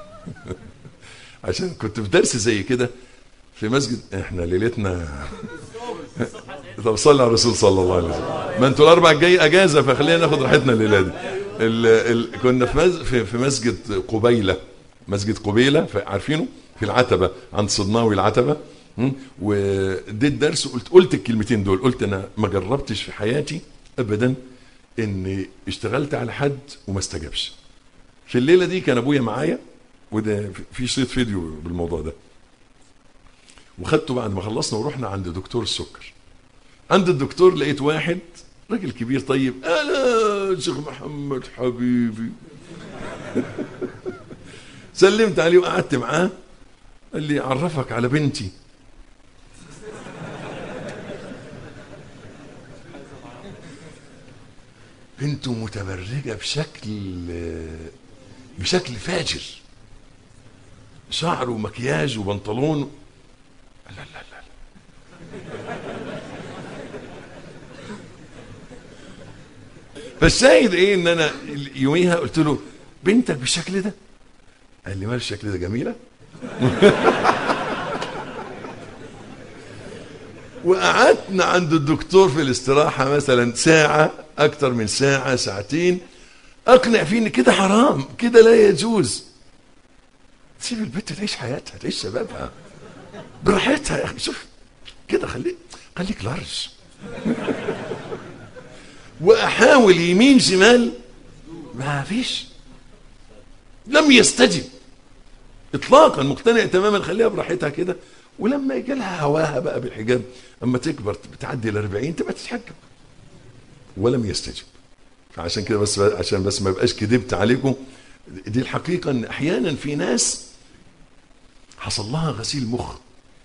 عشان كنت في درس زي كده في مسجد احنا ليلتنا طب صلي على الرسول صلى الله عليه وسلم ما انتوا الاربع الجاي اجازه فخلينا ناخد راحتنا الليله دي ال ال كنا في مز في, في مسجد قبيله مسجد قبيله ف- عارفينه في العتبه عند صدناوي العتبه م? واديت درس وقلت قلت الكلمتين دول قلت انا ما جربتش في حياتي ابدا اني اشتغلت على حد وما استجابش في الليله دي كان ابويا معايا وده في شريط فيديو بالموضوع ده وخدته بعد ما خلصنا ورحنا عند دكتور السكر عند الدكتور لقيت واحد راجل كبير طيب انا شيخ محمد حبيبي سلمت عليه وقعدت معاه قال لي عرفك على بنتي بنته متبرجه بشكل بشكل فاجر شعر ومكياج وبنطلون لا لا لا فالشاهد ايه ان انا يوميها قلت له بنتك بالشكل ده قال لي مال الشكل ده جميله وقعدنا عند الدكتور في الاستراحه مثلا ساعه اكتر من ساعه ساعتين اقنع فيه ان كده حرام كده لا يجوز سيب البنت تعيش حياتها تعيش شبابها براحتها يا اخي شوف كده خليك خليك لارج واحاول يمين شمال ما فيش لم يستجب اطلاقا مقتنع تماما خليها براحتها كده ولما يجي لها هواها بقى بالحجاب اما تكبر بتعدي ال 40 تبقى تتحجب ولم يستجب فعشان كده بس عشان بس ما يبقاش كذبت عليكم دي الحقيقه ان احيانا في ناس حصل لها غسيل مخ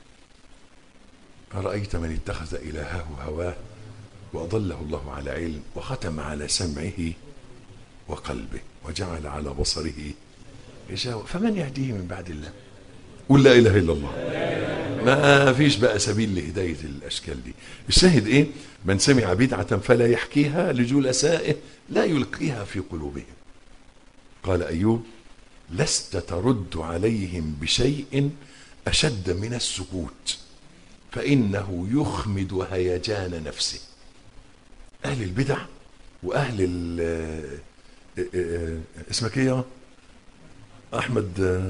أرأيت من اتخذ إلهه هواه وأضله الله على علم وختم على سمعه وقلبه وجعل على بصره غشاوة فمن يهديه من بعد الله قل لا إله إلا الله ما فيش بقى سبيل لهداية الأشكال دي الشاهد إيه من سمع بدعة فلا يحكيها لجلسائه لا يلقيها في قلوبهم قال أيوب لست ترد عليهم بشيء أشد من السكوت فإنه يخمد هيجان نفسه أهل البدع وأهل ال اسمك إيه يا أحمد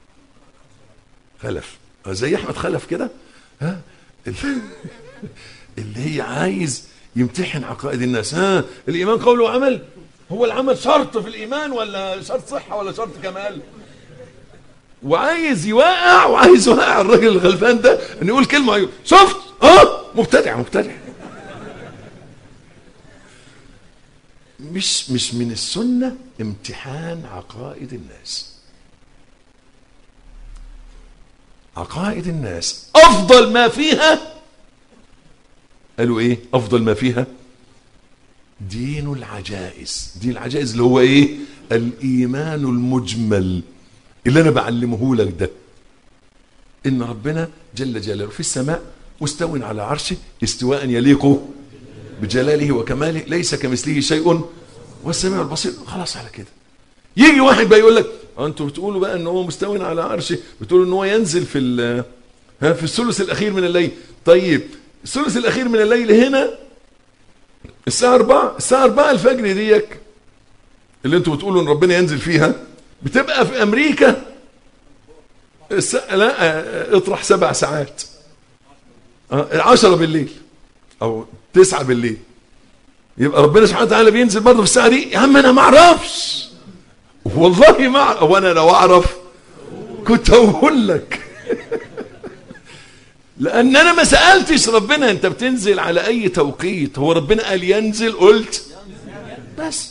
خلف زي أحمد خلف كده ها اللي هي عايز يمتحن عقائد الناس ها الإيمان قول وعمل هو العمل شرط في الإيمان ولا شرط صحة ولا شرط كمال وعايز يوقع وعايز يوقع الراجل الغلبان ده ان يقول كلمه أيوه. شفت اه مبتدع مبتدع مش مش من السنه امتحان عقائد الناس عقائد الناس افضل ما فيها قالوا ايه افضل ما فيها دين العجائز دين العجائز اللي هو ايه الايمان المجمل اللي انا بعلمه لك ده ان ربنا جل جلاله في السماء مستو على عرشه استواء يليق بجلاله وكماله ليس كمثله شيء والسميع البصير خلاص على كده يجي واحد بقى يقول لك انتوا بتقولوا بقى ان هو مستو على عرشه بتقولوا ان هو ينزل في ها في الثلث الاخير من الليل طيب الثلث الاخير من الليل هنا الساعه 4 الساعه 4 الفجر ديك اللي انتوا بتقولوا ان ربنا ينزل فيها بتبقى في امريكا الس... لا اطرح سبع ساعات عشرة بالليل او تسعة بالليل يبقى ربنا سبحانه وتعالى بينزل برضه في الساعة دي يا عم انا ما اعرفش والله ما اعرف وانا لو اعرف كنت اقول لك لان انا ما سالتش ربنا انت بتنزل على اي توقيت هو ربنا قال ينزل قلت بس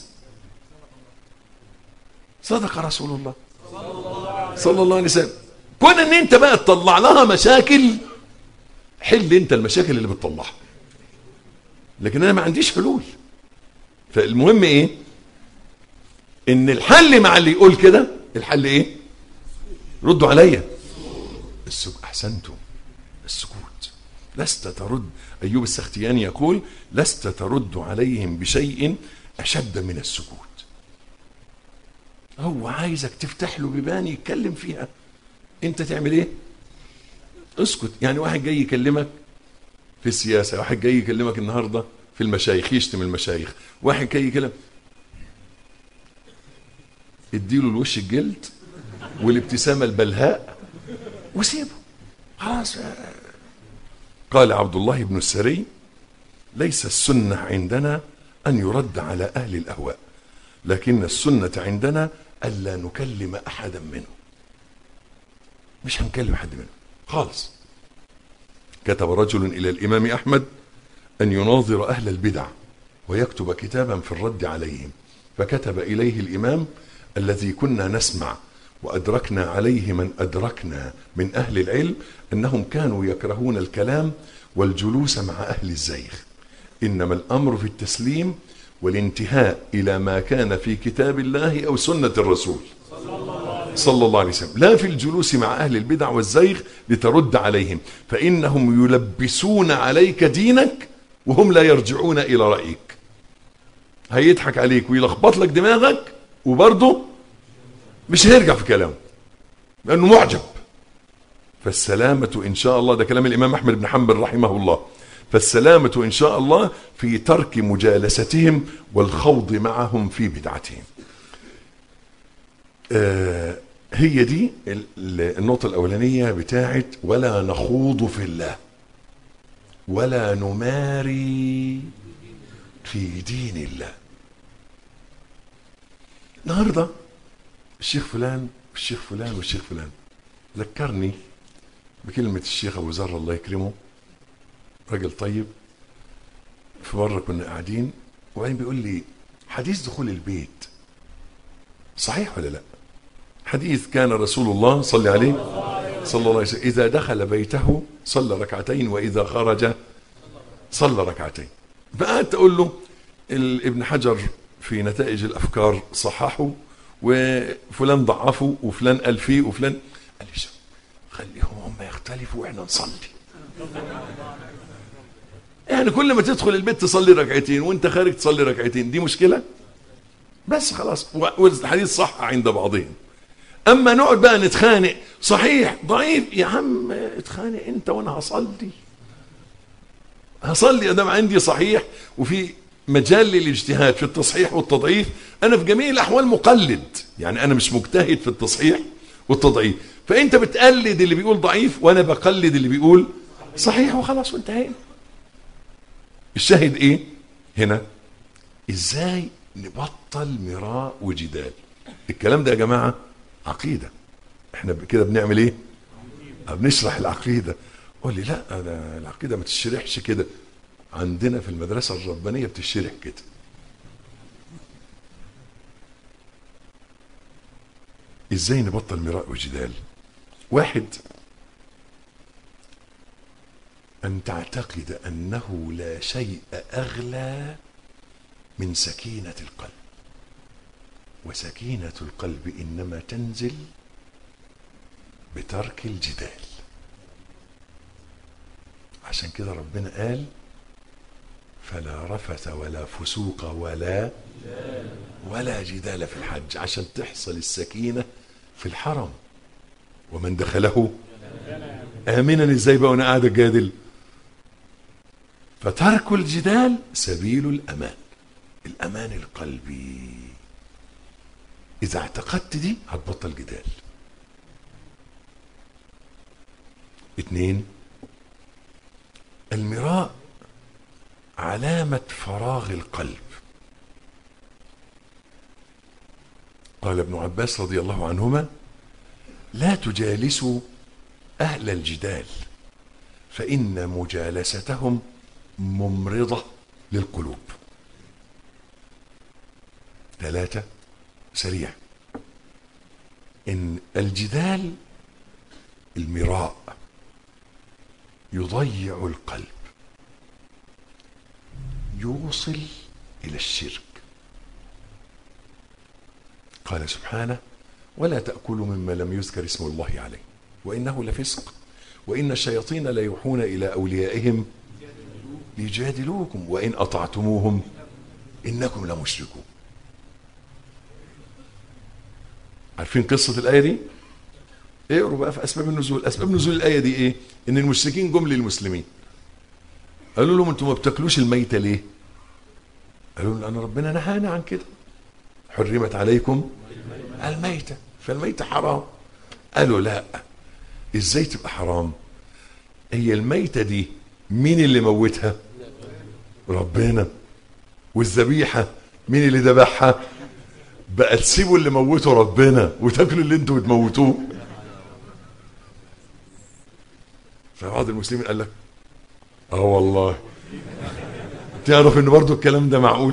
صدق رسول الله صلى الله عليه وسلم كون ان انت بقى تطلع لها مشاكل حل انت المشاكل اللي بتطلعها لكن انا ما عنديش حلول فالمهم ايه ان الحل مع اللي يقول كده الحل ايه ردوا عليا السكوت احسنتم السكوت لست ترد ايوب السختياني يقول لست ترد عليهم بشيء اشد من السكوت هو عايزك تفتح له بيبان يتكلم فيها انت تعمل ايه اسكت يعني واحد جاي يكلمك في السياسة واحد جاي يكلمك النهاردة في المشايخ يشتم المشايخ واحد جاي يكلم اديله الوش الجلد والابتسامة البلهاء وسيبه خلاص قال عبد الله بن السري ليس السنة عندنا أن يرد على أهل الأهواء لكن السنة عندنا ألا نكلم أحدا منهم مش هنكلم حد منهم خالص كتب رجل إلى الإمام أحمد أن يناظر أهل البدع ويكتب كتابا في الرد عليهم فكتب إليه الإمام الذي كنا نسمع وأدركنا عليه من أدركنا من أهل العلم أنهم كانوا يكرهون الكلام والجلوس مع أهل الزيغ إنما الأمر في التسليم والانتهاء إلى ما كان في كتاب الله أو سنة الرسول صلى الله عليه وسلم لا في الجلوس مع أهل البدع والزيغ لترد عليهم فإنهم يلبسون عليك دينك وهم لا يرجعون إلى رأيك هيضحك عليك ويلخبط لك دماغك وبرضه مش هيرجع في كلامه لأنه معجب فالسلامة إن شاء الله ده كلام الإمام أحمد بن حنبل رحمه الله فالسلامة إن شاء الله في ترك مجالستهم والخوض معهم في بدعتهم آه هي دي النقطة الأولانية بتاعت ولا نخوض في الله ولا نماري في دين الله النهارده الشيخ فلان والشيخ فلان والشيخ فلان ذكرني بكلمة الشيخ أبو ذر الله يكرمه راجل طيب في مرة كنا قاعدين وبعدين بيقول لي حديث دخول البيت صحيح ولا لا حديث كان رسول الله صلى عليه صلى الله عليه وسلم إذا دخل بيته صلى ركعتين وإذا خرج صلى ركعتين فقعدت أقول له ال- ابن حجر في نتائج الأفكار صححه وفلان ضعفه وفلان قال فيه وفلان قال لي شو خليهم هم يختلفوا واحنا نصلي يعني كل ما تدخل البيت تصلي ركعتين وانت خارج تصلي ركعتين دي مشكلة بس خلاص و- والحديث صح عند بعضهم اما نقعد بقى نتخانق صحيح ضعيف يا عم اتخانق انت وانا هصلي هصلي ادام عندي صحيح وفي مجال للاجتهاد في التصحيح والتضعيف انا في جميع الاحوال مقلد يعني انا مش مجتهد في التصحيح والتضعيف فانت بتقلد اللي بيقول ضعيف وانا بقلد اللي بيقول صحيح وخلاص وانتهينا الشاهد ايه هنا ازاي نبطل مراء وجدال الكلام ده يا جماعه عقيده احنا ب- كده بنعمل ايه بنشرح العقيده قول لي لا أنا العقيده ما تشرحش كده عندنا في المدرسه الربانيه بتشرح كده ازاي نبطل مراء وجدال واحد ان تعتقد انه لا شيء اغلى من سكينه القلب وسكينه القلب انما تنزل بترك الجدال عشان كده ربنا قال فلا رفث ولا فسوق ولا ولا جدال في الحج عشان تحصل السكينة في الحرم ومن دخله آمنا ازاي بقى وانا قاعد اجادل فترك الجدال سبيل الأمان الأمان القلبي إذا اعتقدت دي هتبطل جدال اتنين المراء علامة فراغ القلب قال ابن عباس رضي الله عنهما لا تجالسوا أهل الجدال فإن مجالستهم ممرضة للقلوب ثلاثة سريع إن الجدال المراء يضيع القلب يوصل الى الشرك قال سبحانه ولا تاكلوا مما لم يذكر اسم الله عليه وانه لفسق وان الشياطين ليوحون الى اوليائهم ليجادلوكم وان اطعتموهم انكم لمشركون عارفين قصه الايه دي اقروا بقى في اسباب النزول اسباب نزول الايه دي ايه ان المشركين جم للمسلمين قالوا لهم انتم ما بتاكلوش الميتة ليه قالوا لهم لان ربنا نهانا عن كده حرمت عليكم الميتة فالميتة حرام قالوا لا ازاي تبقى حرام هي الميتة دي مين اللي موتها ربنا والذبيحة مين اللي ذبحها بقى تسيبوا اللي موته ربنا وتاكلوا اللي انتوا بتموتوه فبعض المسلمين قال لك اه والله تعرف ان برضو الكلام ده معقول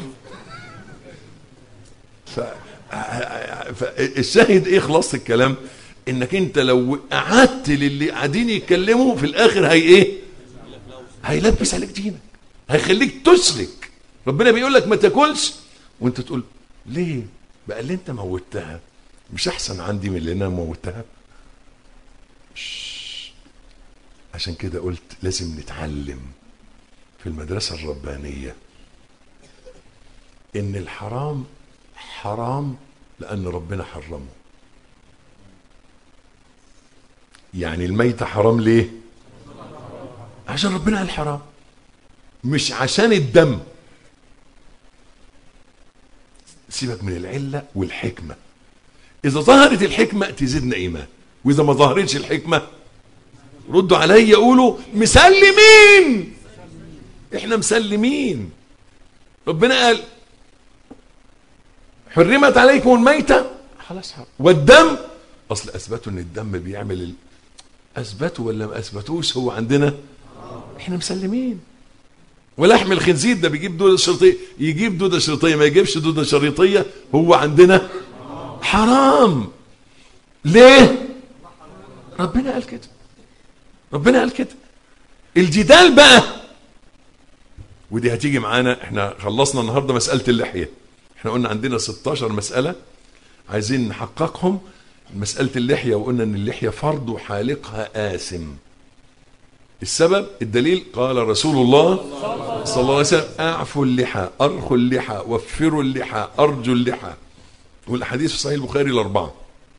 ف... فالشاهد ايه خلاص الكلام انك انت لو قعدت للي قاعدين يتكلموا في الاخر هي ايه هيلبس عليك دينك هيخليك تشرك ربنا بيقول لك ما تاكلش وانت تقول ليه بقى اللي انت موتها مش احسن عندي من اللي انا موتها شش. عشان كده قلت لازم نتعلم في المدرسة الربانية ان الحرام حرام لان ربنا حرمه يعني الميتة حرام ليه عشان ربنا قال حرام مش عشان الدم سيبك من العلة والحكمة إذا ظهرت الحكمة تزيدنا إيمان وإذا ما ظهرتش الحكمة ردوا عليا قولوا مسلمين احنا مسلمين ربنا قال حرمت عليكم الميتة خلاص حرام والدم اصل اثبتوا ان الدم بيعمل ال... اثبتوا ولا ما اثبتوش هو عندنا احنا مسلمين ولحم الخنزير ده بيجيب دوده شريطيه يجيب دوده شريطيه ما يجيبش دوده شريطيه هو عندنا حرام ليه ربنا قال كده ربنا قال كده الجدال بقى ودي هتيجي معانا احنا خلصنا النهارده مساله اللحيه احنا قلنا عندنا 16 مساله عايزين نحققهم مساله اللحيه وقلنا ان اللحيه فرض وحالقها آثم السبب الدليل قال رسول الله صلى الله عليه وسلم اعفوا اللحى ارخوا اللحى وفروا اللحى ارجوا اللحى والاحاديث في صحيح البخاري الاربعه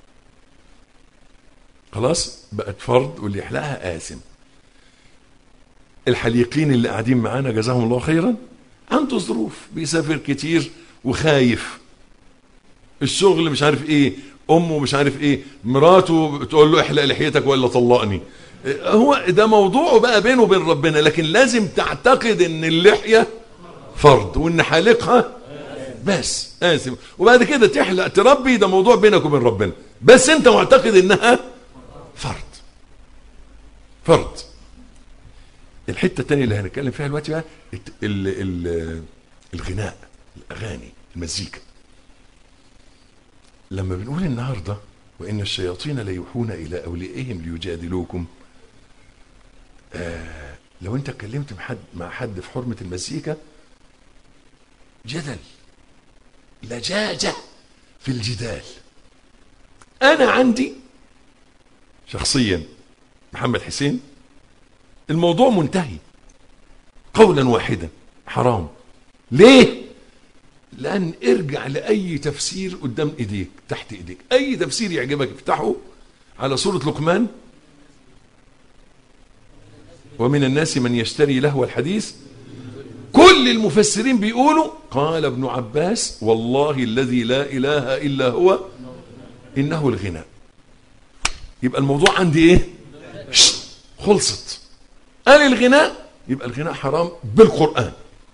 خلاص بقت فرض واللي يحلقها آثم الحليقين اللي قاعدين معانا جزاهم الله خيرا عنده ظروف بيسافر كتير وخايف الشغل مش عارف ايه امه مش عارف ايه مراته بتقول له احلق لحيتك ولا طلقني هو ده موضوعه بقى بينه وبين ربنا لكن لازم تعتقد ان اللحيه فرض وان حالقها بس اسف وبعد كده تحلق تربي ده موضوع بينك وبين ربنا بس انت معتقد انها فرض فرض الحته الثانيه اللي هنتكلم فيها دلوقتي بقى الت- ال ال الغناء الاغاني المزيكا لما بنقول النهارده وان الشياطين ليوحون الى اوليائهم ليجادلوكم آه لو انت اتكلمت مع حد مع حد في حرمه المزيكا جدل لجاجه في الجدال انا عندي شخصيا محمد حسين الموضوع منتهي قولا واحدا حرام ليه لان ارجع لاي تفسير قدام ايديك تحت ايديك اي تفسير يعجبك افتحه على سوره لقمان ومن الناس من يشتري لهو الحديث كل المفسرين بيقولوا قال ابن عباس والله الذي لا اله الا هو انه الغناء يبقى الموضوع عندي ايه شت، خلصت قال الغناء يبقى الغناء حرام بالقرآن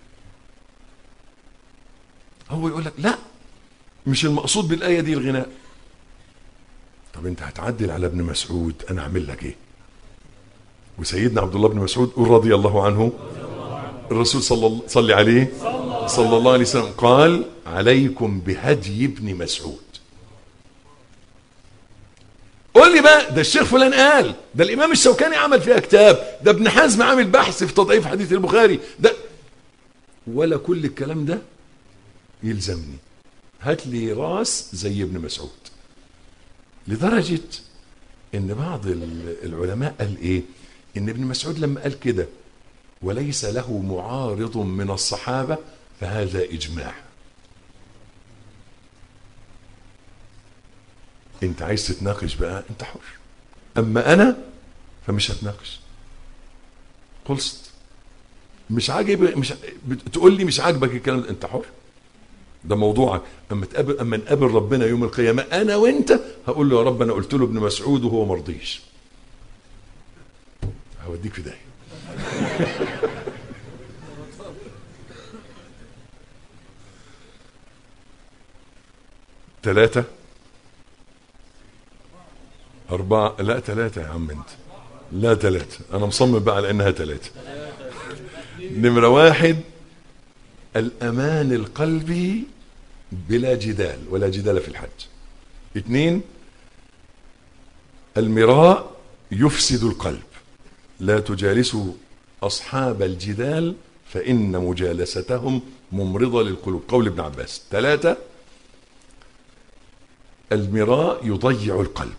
هو يقول لك لا مش المقصود بالآية دي الغناء طب انت هتعدل على ابن مسعود انا اعمل لك ايه وسيدنا عبد الله بن مسعود قل رضي الله عنه الرسول صلى الله صلي عليه صلى الله عليه وسلم قال عليكم بهدي ابن مسعود قول لي بقى ده الشيخ فلان قال ده الامام الشوكاني عمل فيها كتاب ده ابن حزم عامل بحث في تضعيف حديث البخاري ده ولا كل الكلام ده يلزمني هات لي راس زي ابن مسعود لدرجة ان بعض ال- العلماء قال ايه ان ابن مسعود لما قال كده وليس له معارض من الصحابة فهذا اجماع انت عايز تتناقش بقى انت حر اما انا فمش هتناقش خلصت مش عاجب مش تقول لي مش عاجبك الكلام ده انت حر ده موضوعك اما تقابل اما نقابل ربنا يوم القيامه انا وانت هقول له يا رب انا قلت له ابن مسعود وهو ما رضيش هوديك في داهيه ثلاثة أربعة لا ثلاثة يا عم أنت لا ثلاثة أنا مصمم بقى على إنها ثلاثة نمرة واحد الأمان القلبي بلا جدال ولا جدال في الحج اثنين المراء يفسد القلب لا تجالسوا أصحاب الجدال فإن مجالستهم ممرضة للقلوب قول ابن عباس ثلاثة المراء يضيع القلب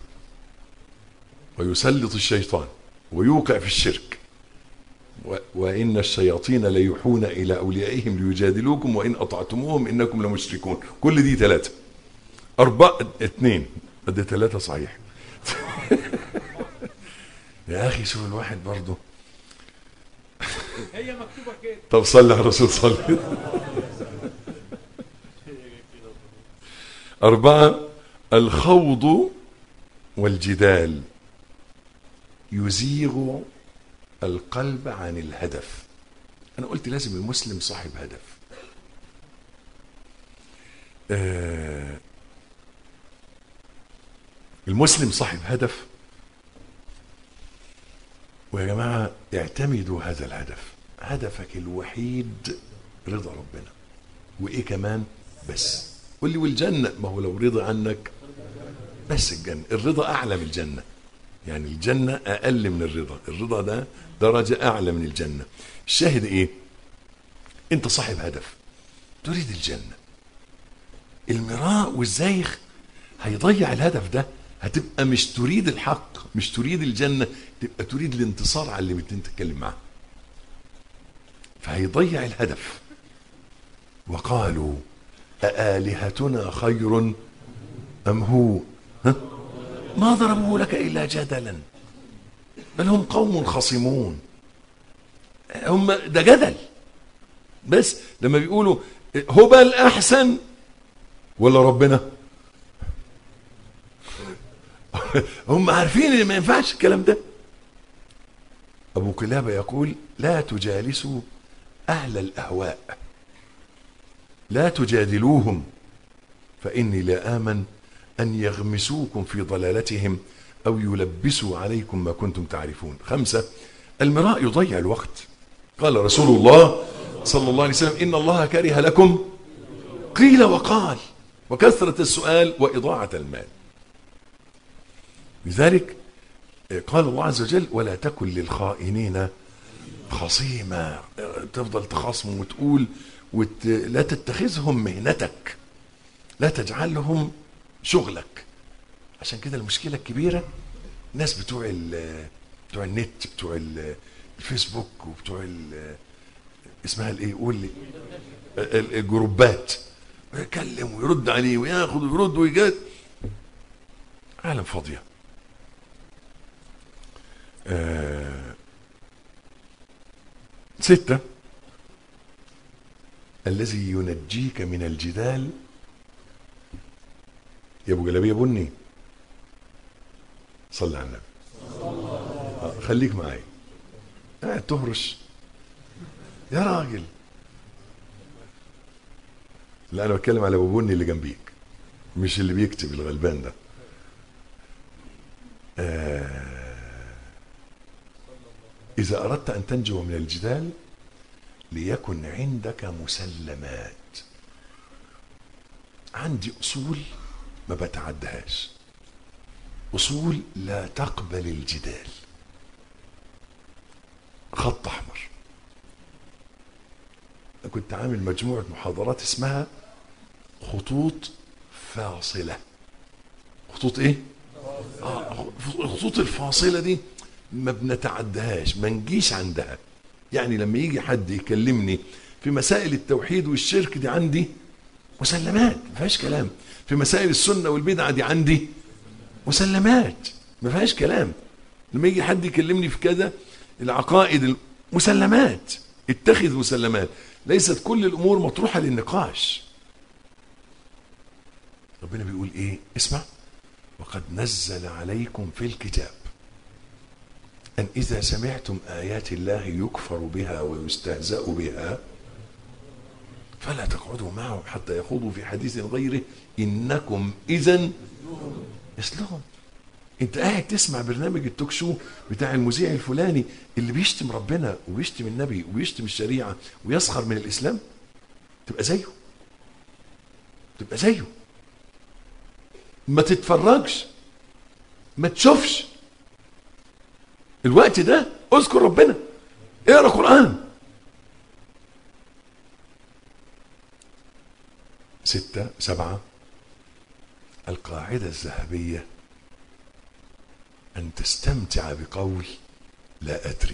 ويسلط الشيطان ويوقع في الشرك و- وإن الشياطين ليوحون إلى أوليائهم ليجادلوكم وإن أطعتموهم إنكم لمشركون كل دي ثلاثة أربعة اثنين دي ثلاثة صحيح يا أخي شوف الواحد برضه هي مكتوبه كده طب صلي على الرسول صلي أربعة الخوض والجدال يزيغ القلب عن الهدف أنا قلت لازم المسلم صاحب هدف آه المسلم صاحب هدف ويا جماعة اعتمدوا هذا الهدف هدفك الوحيد رضا ربنا وايه كمان بس قول لي والجنة ما هو لو رضي عنك بس الجنة الرضا أعلى من الجنة يعني الجنة أقل من الرضا الرضا ده درجة أعلى من الجنة الشاهد إيه أنت صاحب هدف تريد الجنة المراء والزيخ هيضيع الهدف ده هتبقى مش تريد الحق مش تريد الجنة تبقى تريد الانتصار على اللي بتتكلم معاه فهيضيع الهدف وقالوا أآلهتنا خير أم هو ها؟ ما ضربوه لك إلا جدلا بل هم قوم خصمون هم ده جدل بس لما بيقولوا هبل أحسن ولا ربنا هم عارفين ان ما ينفعش الكلام ده ابو كلابه يقول لا تجالسوا اهل الاهواء لا تجادلوهم فاني لا امن ان يغمسوكم في ضلالتهم او يلبسوا عليكم ما كنتم تعرفون خمسه المراء يضيع الوقت قال رسول الله صلى الله عليه وسلم ان الله كره لكم قيل وقال وكثره السؤال واضاعه المال لذلك قال الله عز وجل ولا تكن للخائنين خصيما تفضل تخاصم وتقول وت... لا تتخذهم مهنتك لا تجعلهم شغلك عشان كده المشكله الكبيره الناس بتوع ال... بتوع النت بتوع ال... الفيسبوك وبتوع ال... اسمها الايه قول لي ال- الجروبات يكلم ويرد عليه وياخد ويرد ويجاد عالم فاضيه آه ستة الذي ينجيك من الجدال يا ابو جلابيه بني صلى على النبي آه خليك معايا قاعد تهرش يا راجل لا انا بتكلم على ابو بني اللي جنبيك مش اللي بيكتب الغلبان ده آه إذا أردت أن تنجو من الجدال ليكن عندك مسلمات عندي أصول ما بتعدهاش أصول لا تقبل الجدال خط أحمر كنت عامل مجموعة محاضرات اسمها خطوط فاصلة خطوط ايه؟ آه خطوط الفاصلة دي ما بنتعدهاش ما نجيش عندها يعني لما يجي حد يكلمني في مسائل التوحيد والشرك دي عندي مسلمات ما فيهاش كلام في مسائل السنه والبدعه دي عندي مسلمات ما فيهاش كلام لما يجي حد يكلمني في كذا العقائد مسلمات اتخذ مسلمات ليست كل الامور مطروحه للنقاش ربنا بيقول ايه اسمع وقد نزل عليكم في الكتاب أن إذا سمعتم آيات الله يكفر بها ويستهزأ بها فلا تقعدوا معهم حتى يخوضوا في حديث غيره إنكم إذا مثلهم أنت قاعد تسمع برنامج التوك شو بتاع المذيع الفلاني اللي بيشتم ربنا وبيشتم النبي وبيشتم الشريعة ويسخر من الإسلام تبقى زيه تبقى زيه ما تتفرجش ما تشوفش الوقت ده اذكر ربنا اقرا قران ستة سبعة القاعدة الذهبية أن تستمتع بقول لا أدري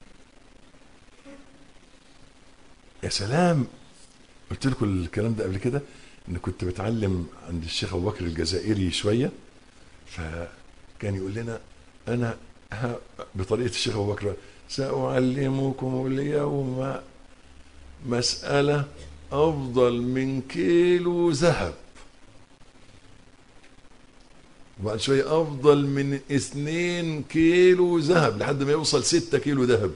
يا سلام قلت لكم الكلام ده قبل كده ان كنت بتعلم عند الشيخ ابو بكر الجزائري شويه فكان يقول لنا انا ها- بطريقة الشيخ أبو بكر سأعلمكم اليوم مسألة أفضل من كيلو ذهب وبعد شوية أفضل من اثنين كيلو ذهب لحد ما يوصل ستة كيلو ذهب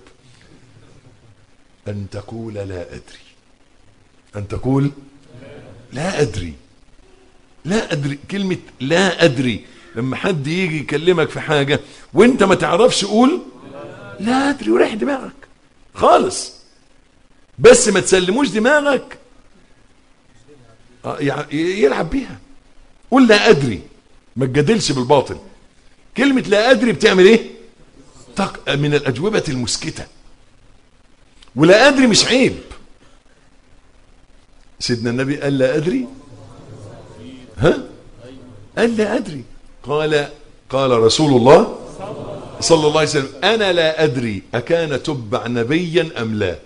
أن تقول لا أدري أن تقول لا أدري لا أدري كلمة لا أدري لما حد يجي يكلمك في حاجة وانت ما تعرفش قول لا ادري وريح دماغك خالص بس ما تسلموش دماغك آه، يع- يلعب بيها قول لا ادري ما تجادلش بالباطل كلمة لا ادري بتعمل ايه تق... من الاجوبة المسكتة ولا ادري مش عيب سيدنا النبي قال لا ادري ها قال لا ادري قال قال رسول الله صلى الله عليه وسلم انا لا ادري اكان تبع نبيا ام لا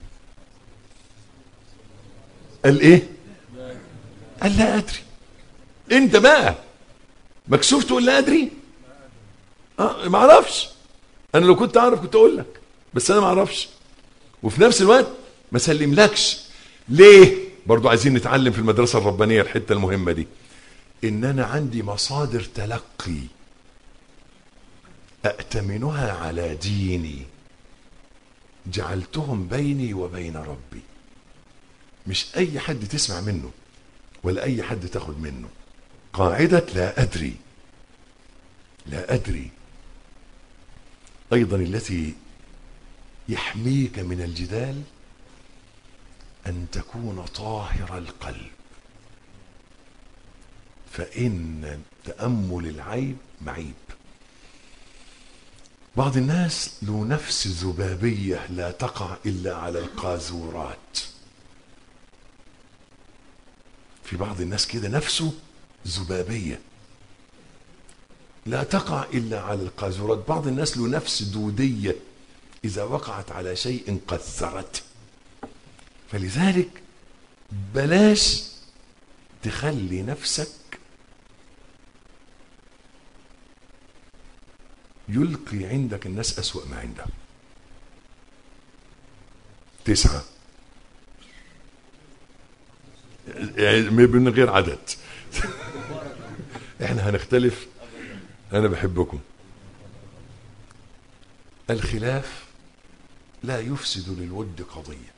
قال ايه قال لا ادري انت بقى مكسوف تقول لا ادري اه ما اعرفش انا لو كنت اعرف كنت اقول لك بس انا ما اعرفش وفي نفس الوقت ما سلملكش ليه برضو عايزين نتعلم في المدرسة الربانية الحتة المهمة دي ان انا عندي مصادر تلقي أأتمنها على ديني جعلتهم بيني وبين ربي مش أي حد تسمع منه ولا أي حد تاخد منه قاعدة لا أدري لا أدري أيضا التي يحميك من الجدال أن تكون طاهر القلب فإن تأمل العيب معيب بعض الناس له نفس ذبابية لا تقع إلا على القاذورات في بعض الناس كده نفسه ذبابية لا تقع إلا على القاذورات بعض الناس له نفس دودية إذا وقعت على شيء قذرت فلذلك بلاش تخلي نفسك يلقي عندك الناس أسوأ ما عندهم تسعة يعني من غير عدد احنا هنختلف انا بحبكم الخلاف لا يفسد للود قضية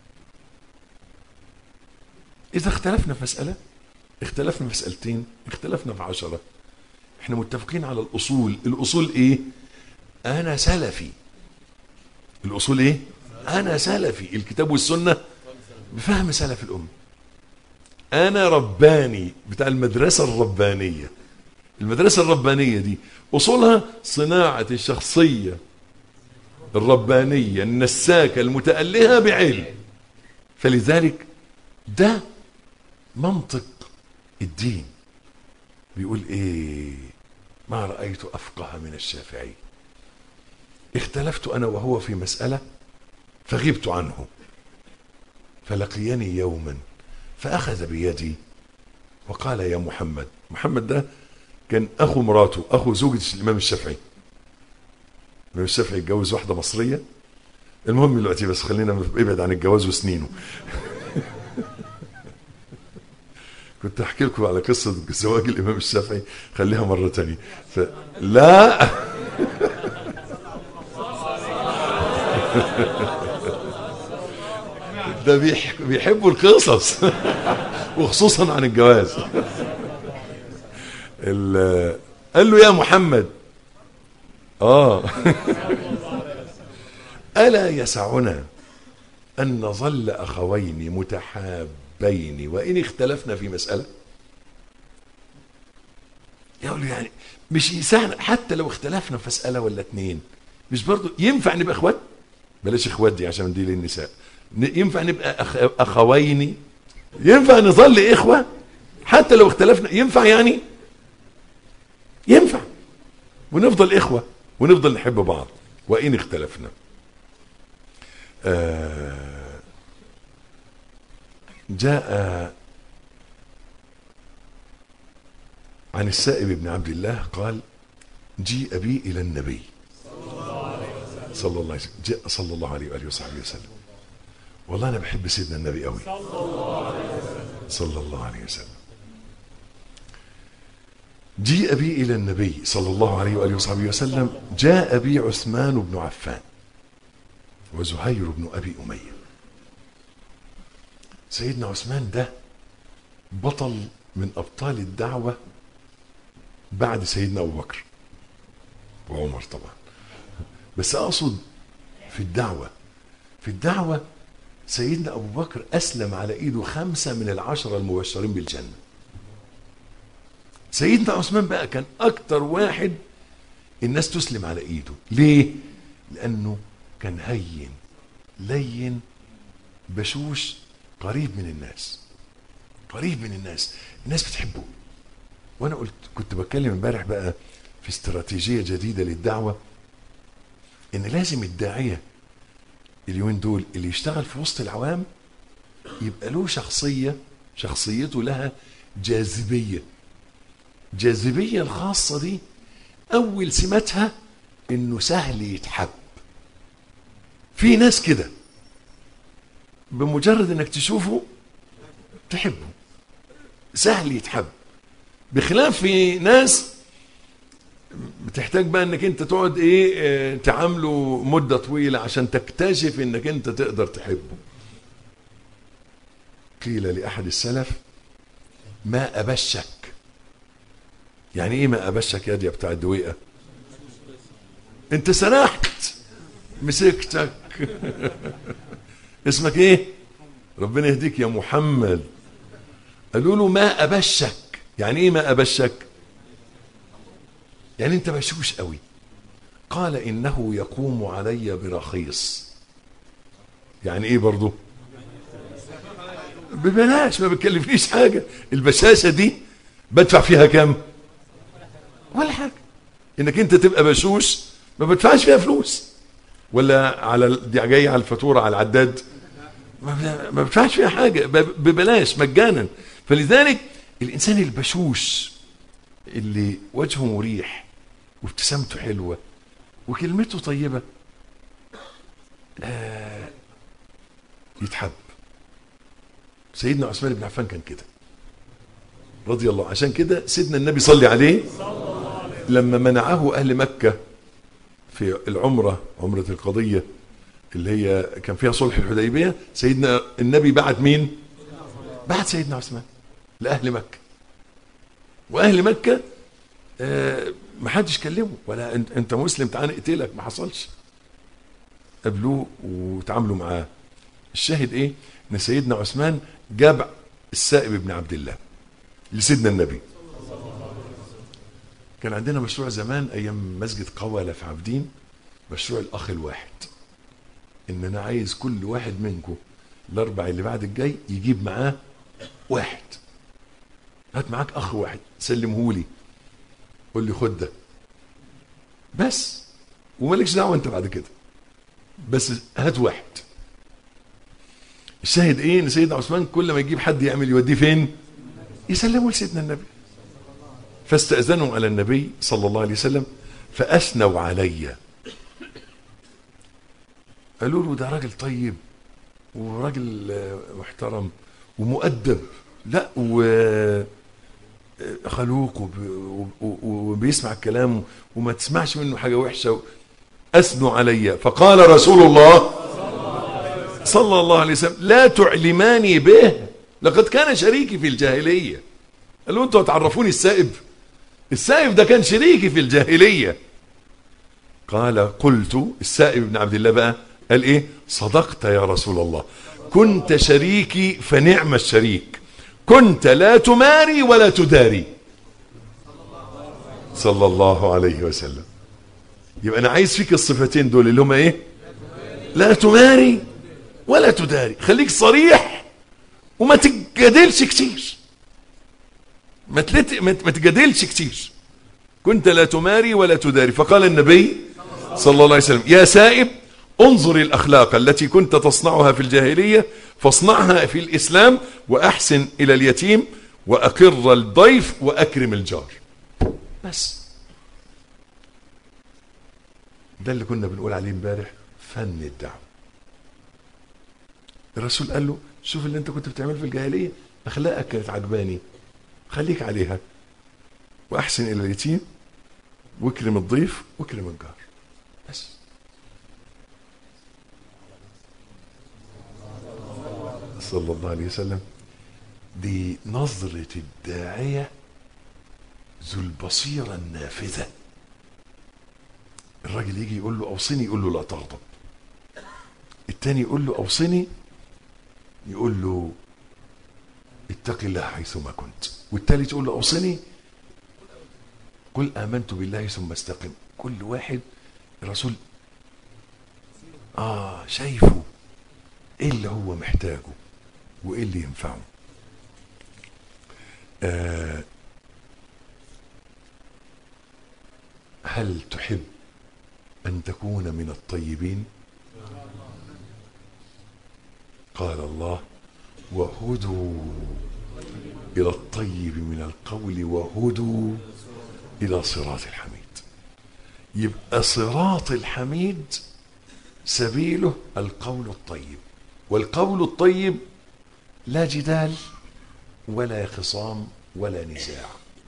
إذا اختلفنا في مسألة اختلفنا في مسألتين اختلفنا في عشرة احنا متفقين على الأصول الأصول إيه أنا سلفي الأصول إيه أنا سلفي الكتاب والسنة بفهم سلف الأمة أنا رباني بتاع المدرسة الربانية المدرسة الربانية دي أصولها صناعة الشخصية الربانية النساكة المتألهة بعلم فلذلك ده منطق الدين بيقول ايه ما رأيت أفقه من الشافعي اختلفت أنا وهو في مسألة فغبت عنه فلقيني يوما فأخذ بيدي وقال يا محمد محمد ده كان أخو مراته أخو زوجة الإمام الشافعي الإمام الشافعي اتجوز واحدة مصرية المهم دلوقتي بس خلينا ابعد عن الجواز وسنينه كنت احكي لكم على قصه زواج الامام الشافعي خليها مره تانية ف... لا ده بيح... بيحبوا القصص وخصوصا عن الجواز ال... قال له يا محمد اه الا يسعنا ان نظل اخوين متحابين وان اختلفنا في مساله يقول له يعني مش يسعنا حتى لو اختلفنا في مساله ولا اتنين مش برضو ينفع نبقى اخوات بلاش اخوات دي عشان دي للنساء ن- ينفع نبقى أخ... اخوين ينفع نظل اخوه حتى لو اختلفنا ينفع يعني ينفع ونفضل اخوه ونفضل نحب بعض وان اختلفنا آه، جاء عن السائب بن عبد الله قال جيء بي الى النبي صلى الله عليه وسلم جاء صلى الله عليه واله وصحبه وسلم والله انا بحب سيدنا النبي قوي صلى الله عليه وسلم جيء بي الى النبي صلى الله عليه واله وصحبه وسلم جاء بي عثمان بن عفان وزهير بن ابي اميه سيدنا عثمان ده بطل من ابطال الدعوه بعد سيدنا ابو بكر وعمر طبعا بس اقصد في الدعوه في الدعوه سيدنا ابو بكر اسلم على ايده خمسه من العشره المبشرين بالجنه سيدنا عثمان بقى كان اكتر واحد الناس تسلم على ايده ليه لانه كان هين لين بشوش قريب من الناس قريب من الناس الناس بتحبه وانا قلت كنت بتكلم امبارح بقى في استراتيجيه جديده للدعوه ان لازم الداعيه اليومين دول اللي يشتغل في وسط العوام يبقى له شخصيه شخصيته لها جاذبيه الجاذبيه الخاصه دي اول سماتها انه سهل يتحب في ناس كده بمجرد انك تشوفه تحبه سهل يتحب بخلاف في ناس بتحتاج بقى انك انت تقعد ايه اه تعامله مدة طويلة عشان تكتشف انك انت تقدر تحبه قيل لأحد السلف ما أبشك يعني ايه ما أبشك يا دي بتاع الدويقة انت سرحت مسكتك اسمك ايه ربنا يهديك يا محمد قالوا له ما أبشك يعني ايه ما أبشك يعني انت بشوش قوي قال انه يقوم علي برخيص يعني ايه برضو ببلاش ما بتكلفنيش حاجة البشاشة دي بدفع فيها كام ولا حاجة انك انت تبقى بشوش ما بدفعش فيها فلوس ولا على دي جاي على الفاتورة على العداد ما بدفعش فيها حاجة ببلاش مجانا فلذلك الانسان البشوش اللي وجهه مريح وابتسامته حلوة وكلمته طيبة آه يتحب سيدنا عثمان بن عفان كان كده رضي الله عشان كده سيدنا النبي صلي عليه لما منعه أهل مكة في العمرة عمرة القضية اللي هي كان فيها صلح الحديبية سيدنا النبي بعت مين بعت سيدنا عثمان لأهل مكة وأهل مكة آه ما حدش كلمه ولا انت, انت مسلم تعال نقتلك ما حصلش قابلوه وتعاملوا معاه الشاهد ايه ان سيدنا عثمان جاب السائب بن عبد الله لسيدنا النبي كان عندنا مشروع زمان ايام مسجد قولة في عابدين مشروع الاخ الواحد ان انا عايز كل واحد منكم الاربع اللي بعد الجاي يجيب معاه واحد هات معاك اخ واحد سلمهولي قول لي خد ده بس ومالكش دعوه انت بعد كده بس هات واحد الشاهد ايه ان سيدنا عثمان كل ما يجيب حد يعمل يوديه فين يسلمه لسيدنا النبي فاستأذنوا على النبي صلى الله عليه وسلم فأثنوا علي قالوا له ده راجل طيب وراجل محترم ومؤدب لا و خلوق وبيسمع الكلام وما تسمعش منه حاجة وحشة أثنوا علي فقال رسول الله صلى الله عليه وسلم لا تعلماني به لقد كان شريكي في الجاهلية قالوا انتوا هتعرفوني السائب السائب ده كان شريكي في الجاهلية قال قلت السائب بن عبد الله بقى قال ايه صدقت يا رسول الله كنت شريكي فنعم الشريك كنت لا تماري ولا تداري صلى الله عليه وسلم يبقى انا عايز فيك الصفتين دول اللي هما ايه لا تماري ولا تداري خليك صريح وما تجادلش كتير ما تلت... ما تجادلش كتير كنت لا تماري ولا تداري فقال النبي صلى الله عليه وسلم يا سائب انظر الأخلاق التي كنت تصنعها في الجاهلية فاصنعها في الإسلام وأحسن إلى اليتيم وأقر الضيف وأكرم الجار بس ده اللي كنا بنقول عليه امبارح فن الدعوة الرسول قال له شوف اللي انت كنت بتعمله في الجاهلية أخلاقك كانت عجباني خليك عليها وأحسن إلى اليتيم واكرم الضيف واكرم الجار بس صلى الله عليه وسلم دي نظرة الداعية ذو البصيرة النافذة الراجل يجي يقول له اوصني يقول له لا تغضب التاني يقول له اوصني يقول له اتق الله حيثما كنت والتالت يقول له اوصني قل امنت بالله ثم استقم كل واحد الرسول اه شايفه ايه اللي هو محتاجه وايه اللي ينفعه آه هل تحب ان تكون من الطيبين قال الله وهدوا الى الطيب من القول وهدوا الى صراط الحميد يبقى صراط الحميد سبيله القول الطيب والقول الطيب لا جدال ولا خصام ولا نزاع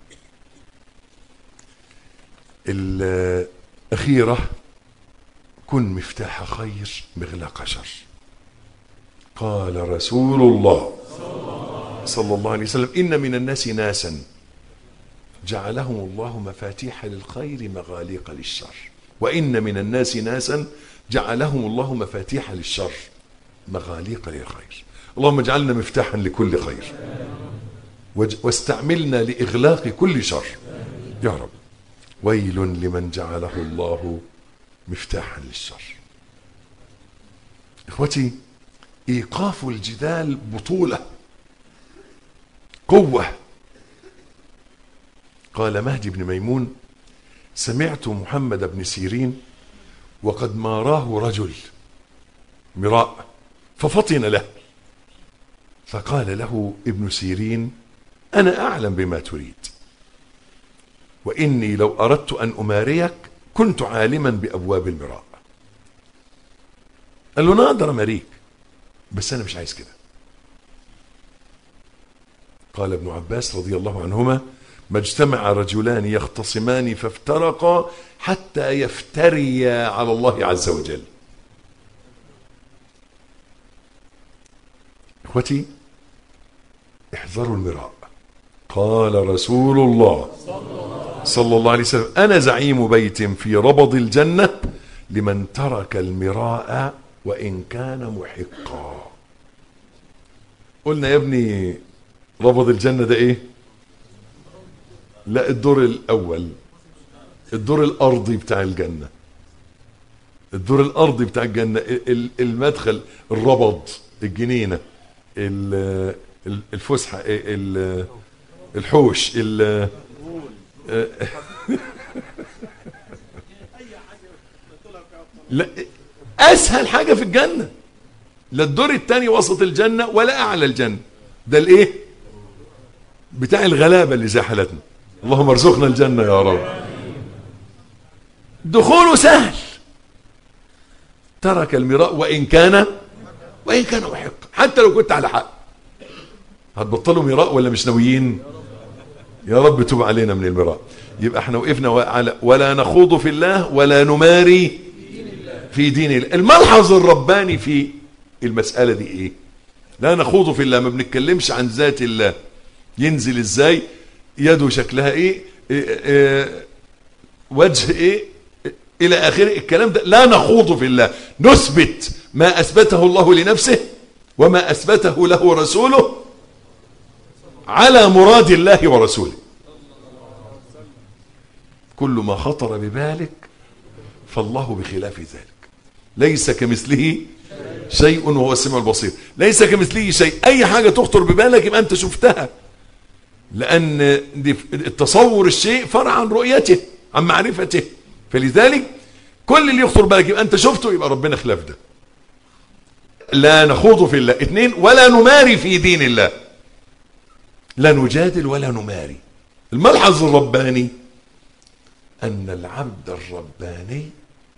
الأخيرة كن مفتاح خير مغلاق شر قال رسول الله صلى الله عليه وسلم إن من الناس ناسا جعلهم الله مفاتيح للخير مغاليق للشر وإن من الناس ناسا جعلهم الله مفاتيح للشر مغاليق للخير اللهم اجعلنا مفتاحا لكل خير واج- واستعملنا لإغلاق كل شر يا رب ويل لمن جعله الله مفتاحا للشر اخوتي ايقاف الجدال بطوله قوه قال مهدي بن ميمون سمعت محمد بن سيرين وقد ماراه رجل مراء ففطن له فقال له ابن سيرين انا اعلم بما تريد واني لو اردت ان اماريك كنت عالما بابواب المراء قال له انا اقدر اماريك بس انا مش عايز كده قال ابن عباس رضي الله عنهما ما اجتمع رجلان يختصمان فافترقا حتى يفتريا على الله عز وجل اخوتي احذروا المراء قال رسول الله صلى الله عليه وسلم انا زعيم بيت في ربض الجنه لمن ترك المراء وان كان محقا قلنا يا ابني ربض الجنه ده ايه لا الدور الاول الدور الارضي بتاع الجنه الدور الارضي بتاع الجنه ال- ال- المدخل الربض الجنينه ال- ال- الفسحه ال- الحوش ال- لا اسهل حاجه في الجنه لا الدور الثاني وسط الجنه ولا اعلى الجنه ده الايه بتاع الغلابه اللي زي حالتنا اللهم ارزقنا الجنه يا رب دخوله سهل ترك المراء وان كان وان كان محق حتى لو كنت على حق هتبطلوا مراء ولا مش ناويين يا رب تب علينا من المراء يبقى احنا وقفنا على ولا نخوض في الله ولا نماري في دين الله الملحظ الرباني في المسألة دي ايه لا نخوض في الله ما بنتكلمش عن ذات الله ينزل ازاي يده شكلها ايه, إيه, إيه وجه ايه الى اخره الكلام ده لا نخوض في الله نثبت ما اثبته الله لنفسه وما اثبته له رسوله على مراد الله ورسوله كل ما خطر ببالك فالله بخلاف ذلك ليس كمثله شيء وهو السميع البصير ليس كمثله شيء اي حاجه تخطر ببالك يبقى انت شفتها لان دي التصور الشيء فرع عن رؤيته عن معرفته فلذلك كل اللي يخطر بالك يبقى انت شفته يبقى ربنا خلاف ده لا نخوض في الله اثنين ولا نماري في دين الله لا نجادل ولا نماري الملحظ الرباني أن العبد الرباني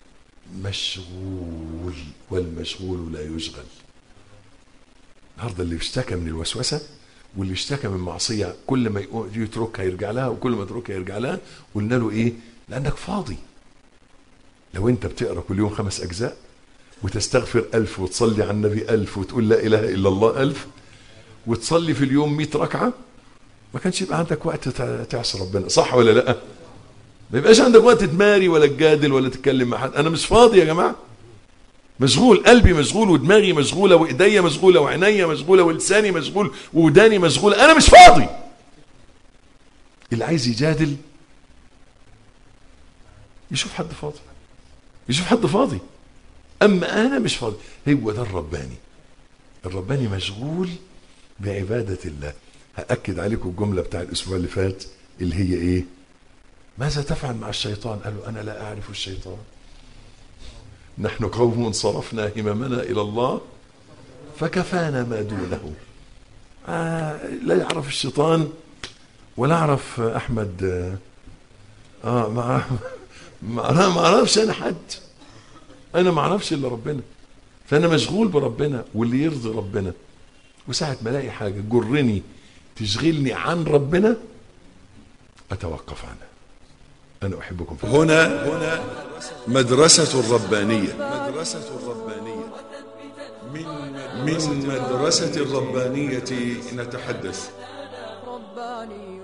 مشغول والمشغول لا يشغل النهارده اللي اشتكى من الوسوسة واللي اشتكى من معصية كل ما يتركها يرجع لها وكل ما يتركها يرجع لها قلنا له ايه لأنك فاضي لو انت بتقرأ كل يوم خمس أجزاء وتستغفر ألف وتصلي على النبي ألف وتقول لا إله إلا الله ألف وتصلي في اليوم 100 ركعة ما كانش يبقى عندك وقت تعصي ربنا صح ولا لا ما يبقاش عندك وقت تماري ولا تجادل ولا تتكلم مع حد انا مش فاضي يا جماعه مشغول قلبي مشغول ودماغي مشغوله وايديا مشغوله وعينيا مشغوله ولساني مشغول ووداني مشغوله انا مش فاضي اللي عايز يجادل يشوف حد فاضي يشوف حد فاضي اما انا مش فاضي هو ده الرباني الرباني مشغول بعباده الله هاكد عليكم الجمله بتاع الاسبوع اللي فات اللي هي ايه ماذا تفعل مع الشيطان قالوا انا لا اعرف الشيطان نحن قوم صرفنا هممنا الى الله فكفانا ما دونه آه لا يعرف الشيطان ولا اعرف احمد اه, آه ما ما انا ما اعرفش انا حد انا ما اعرفش الا ربنا فانا مشغول بربنا واللي يرضي ربنا وساعة ما الاقي حاجه تجرني تشغلني عن ربنا اتوقف عنها انا احبكم في الله. هنا هنا مدرسة الربانية مدرسة الربانية من من مدرسة الربانية نتحدث رباني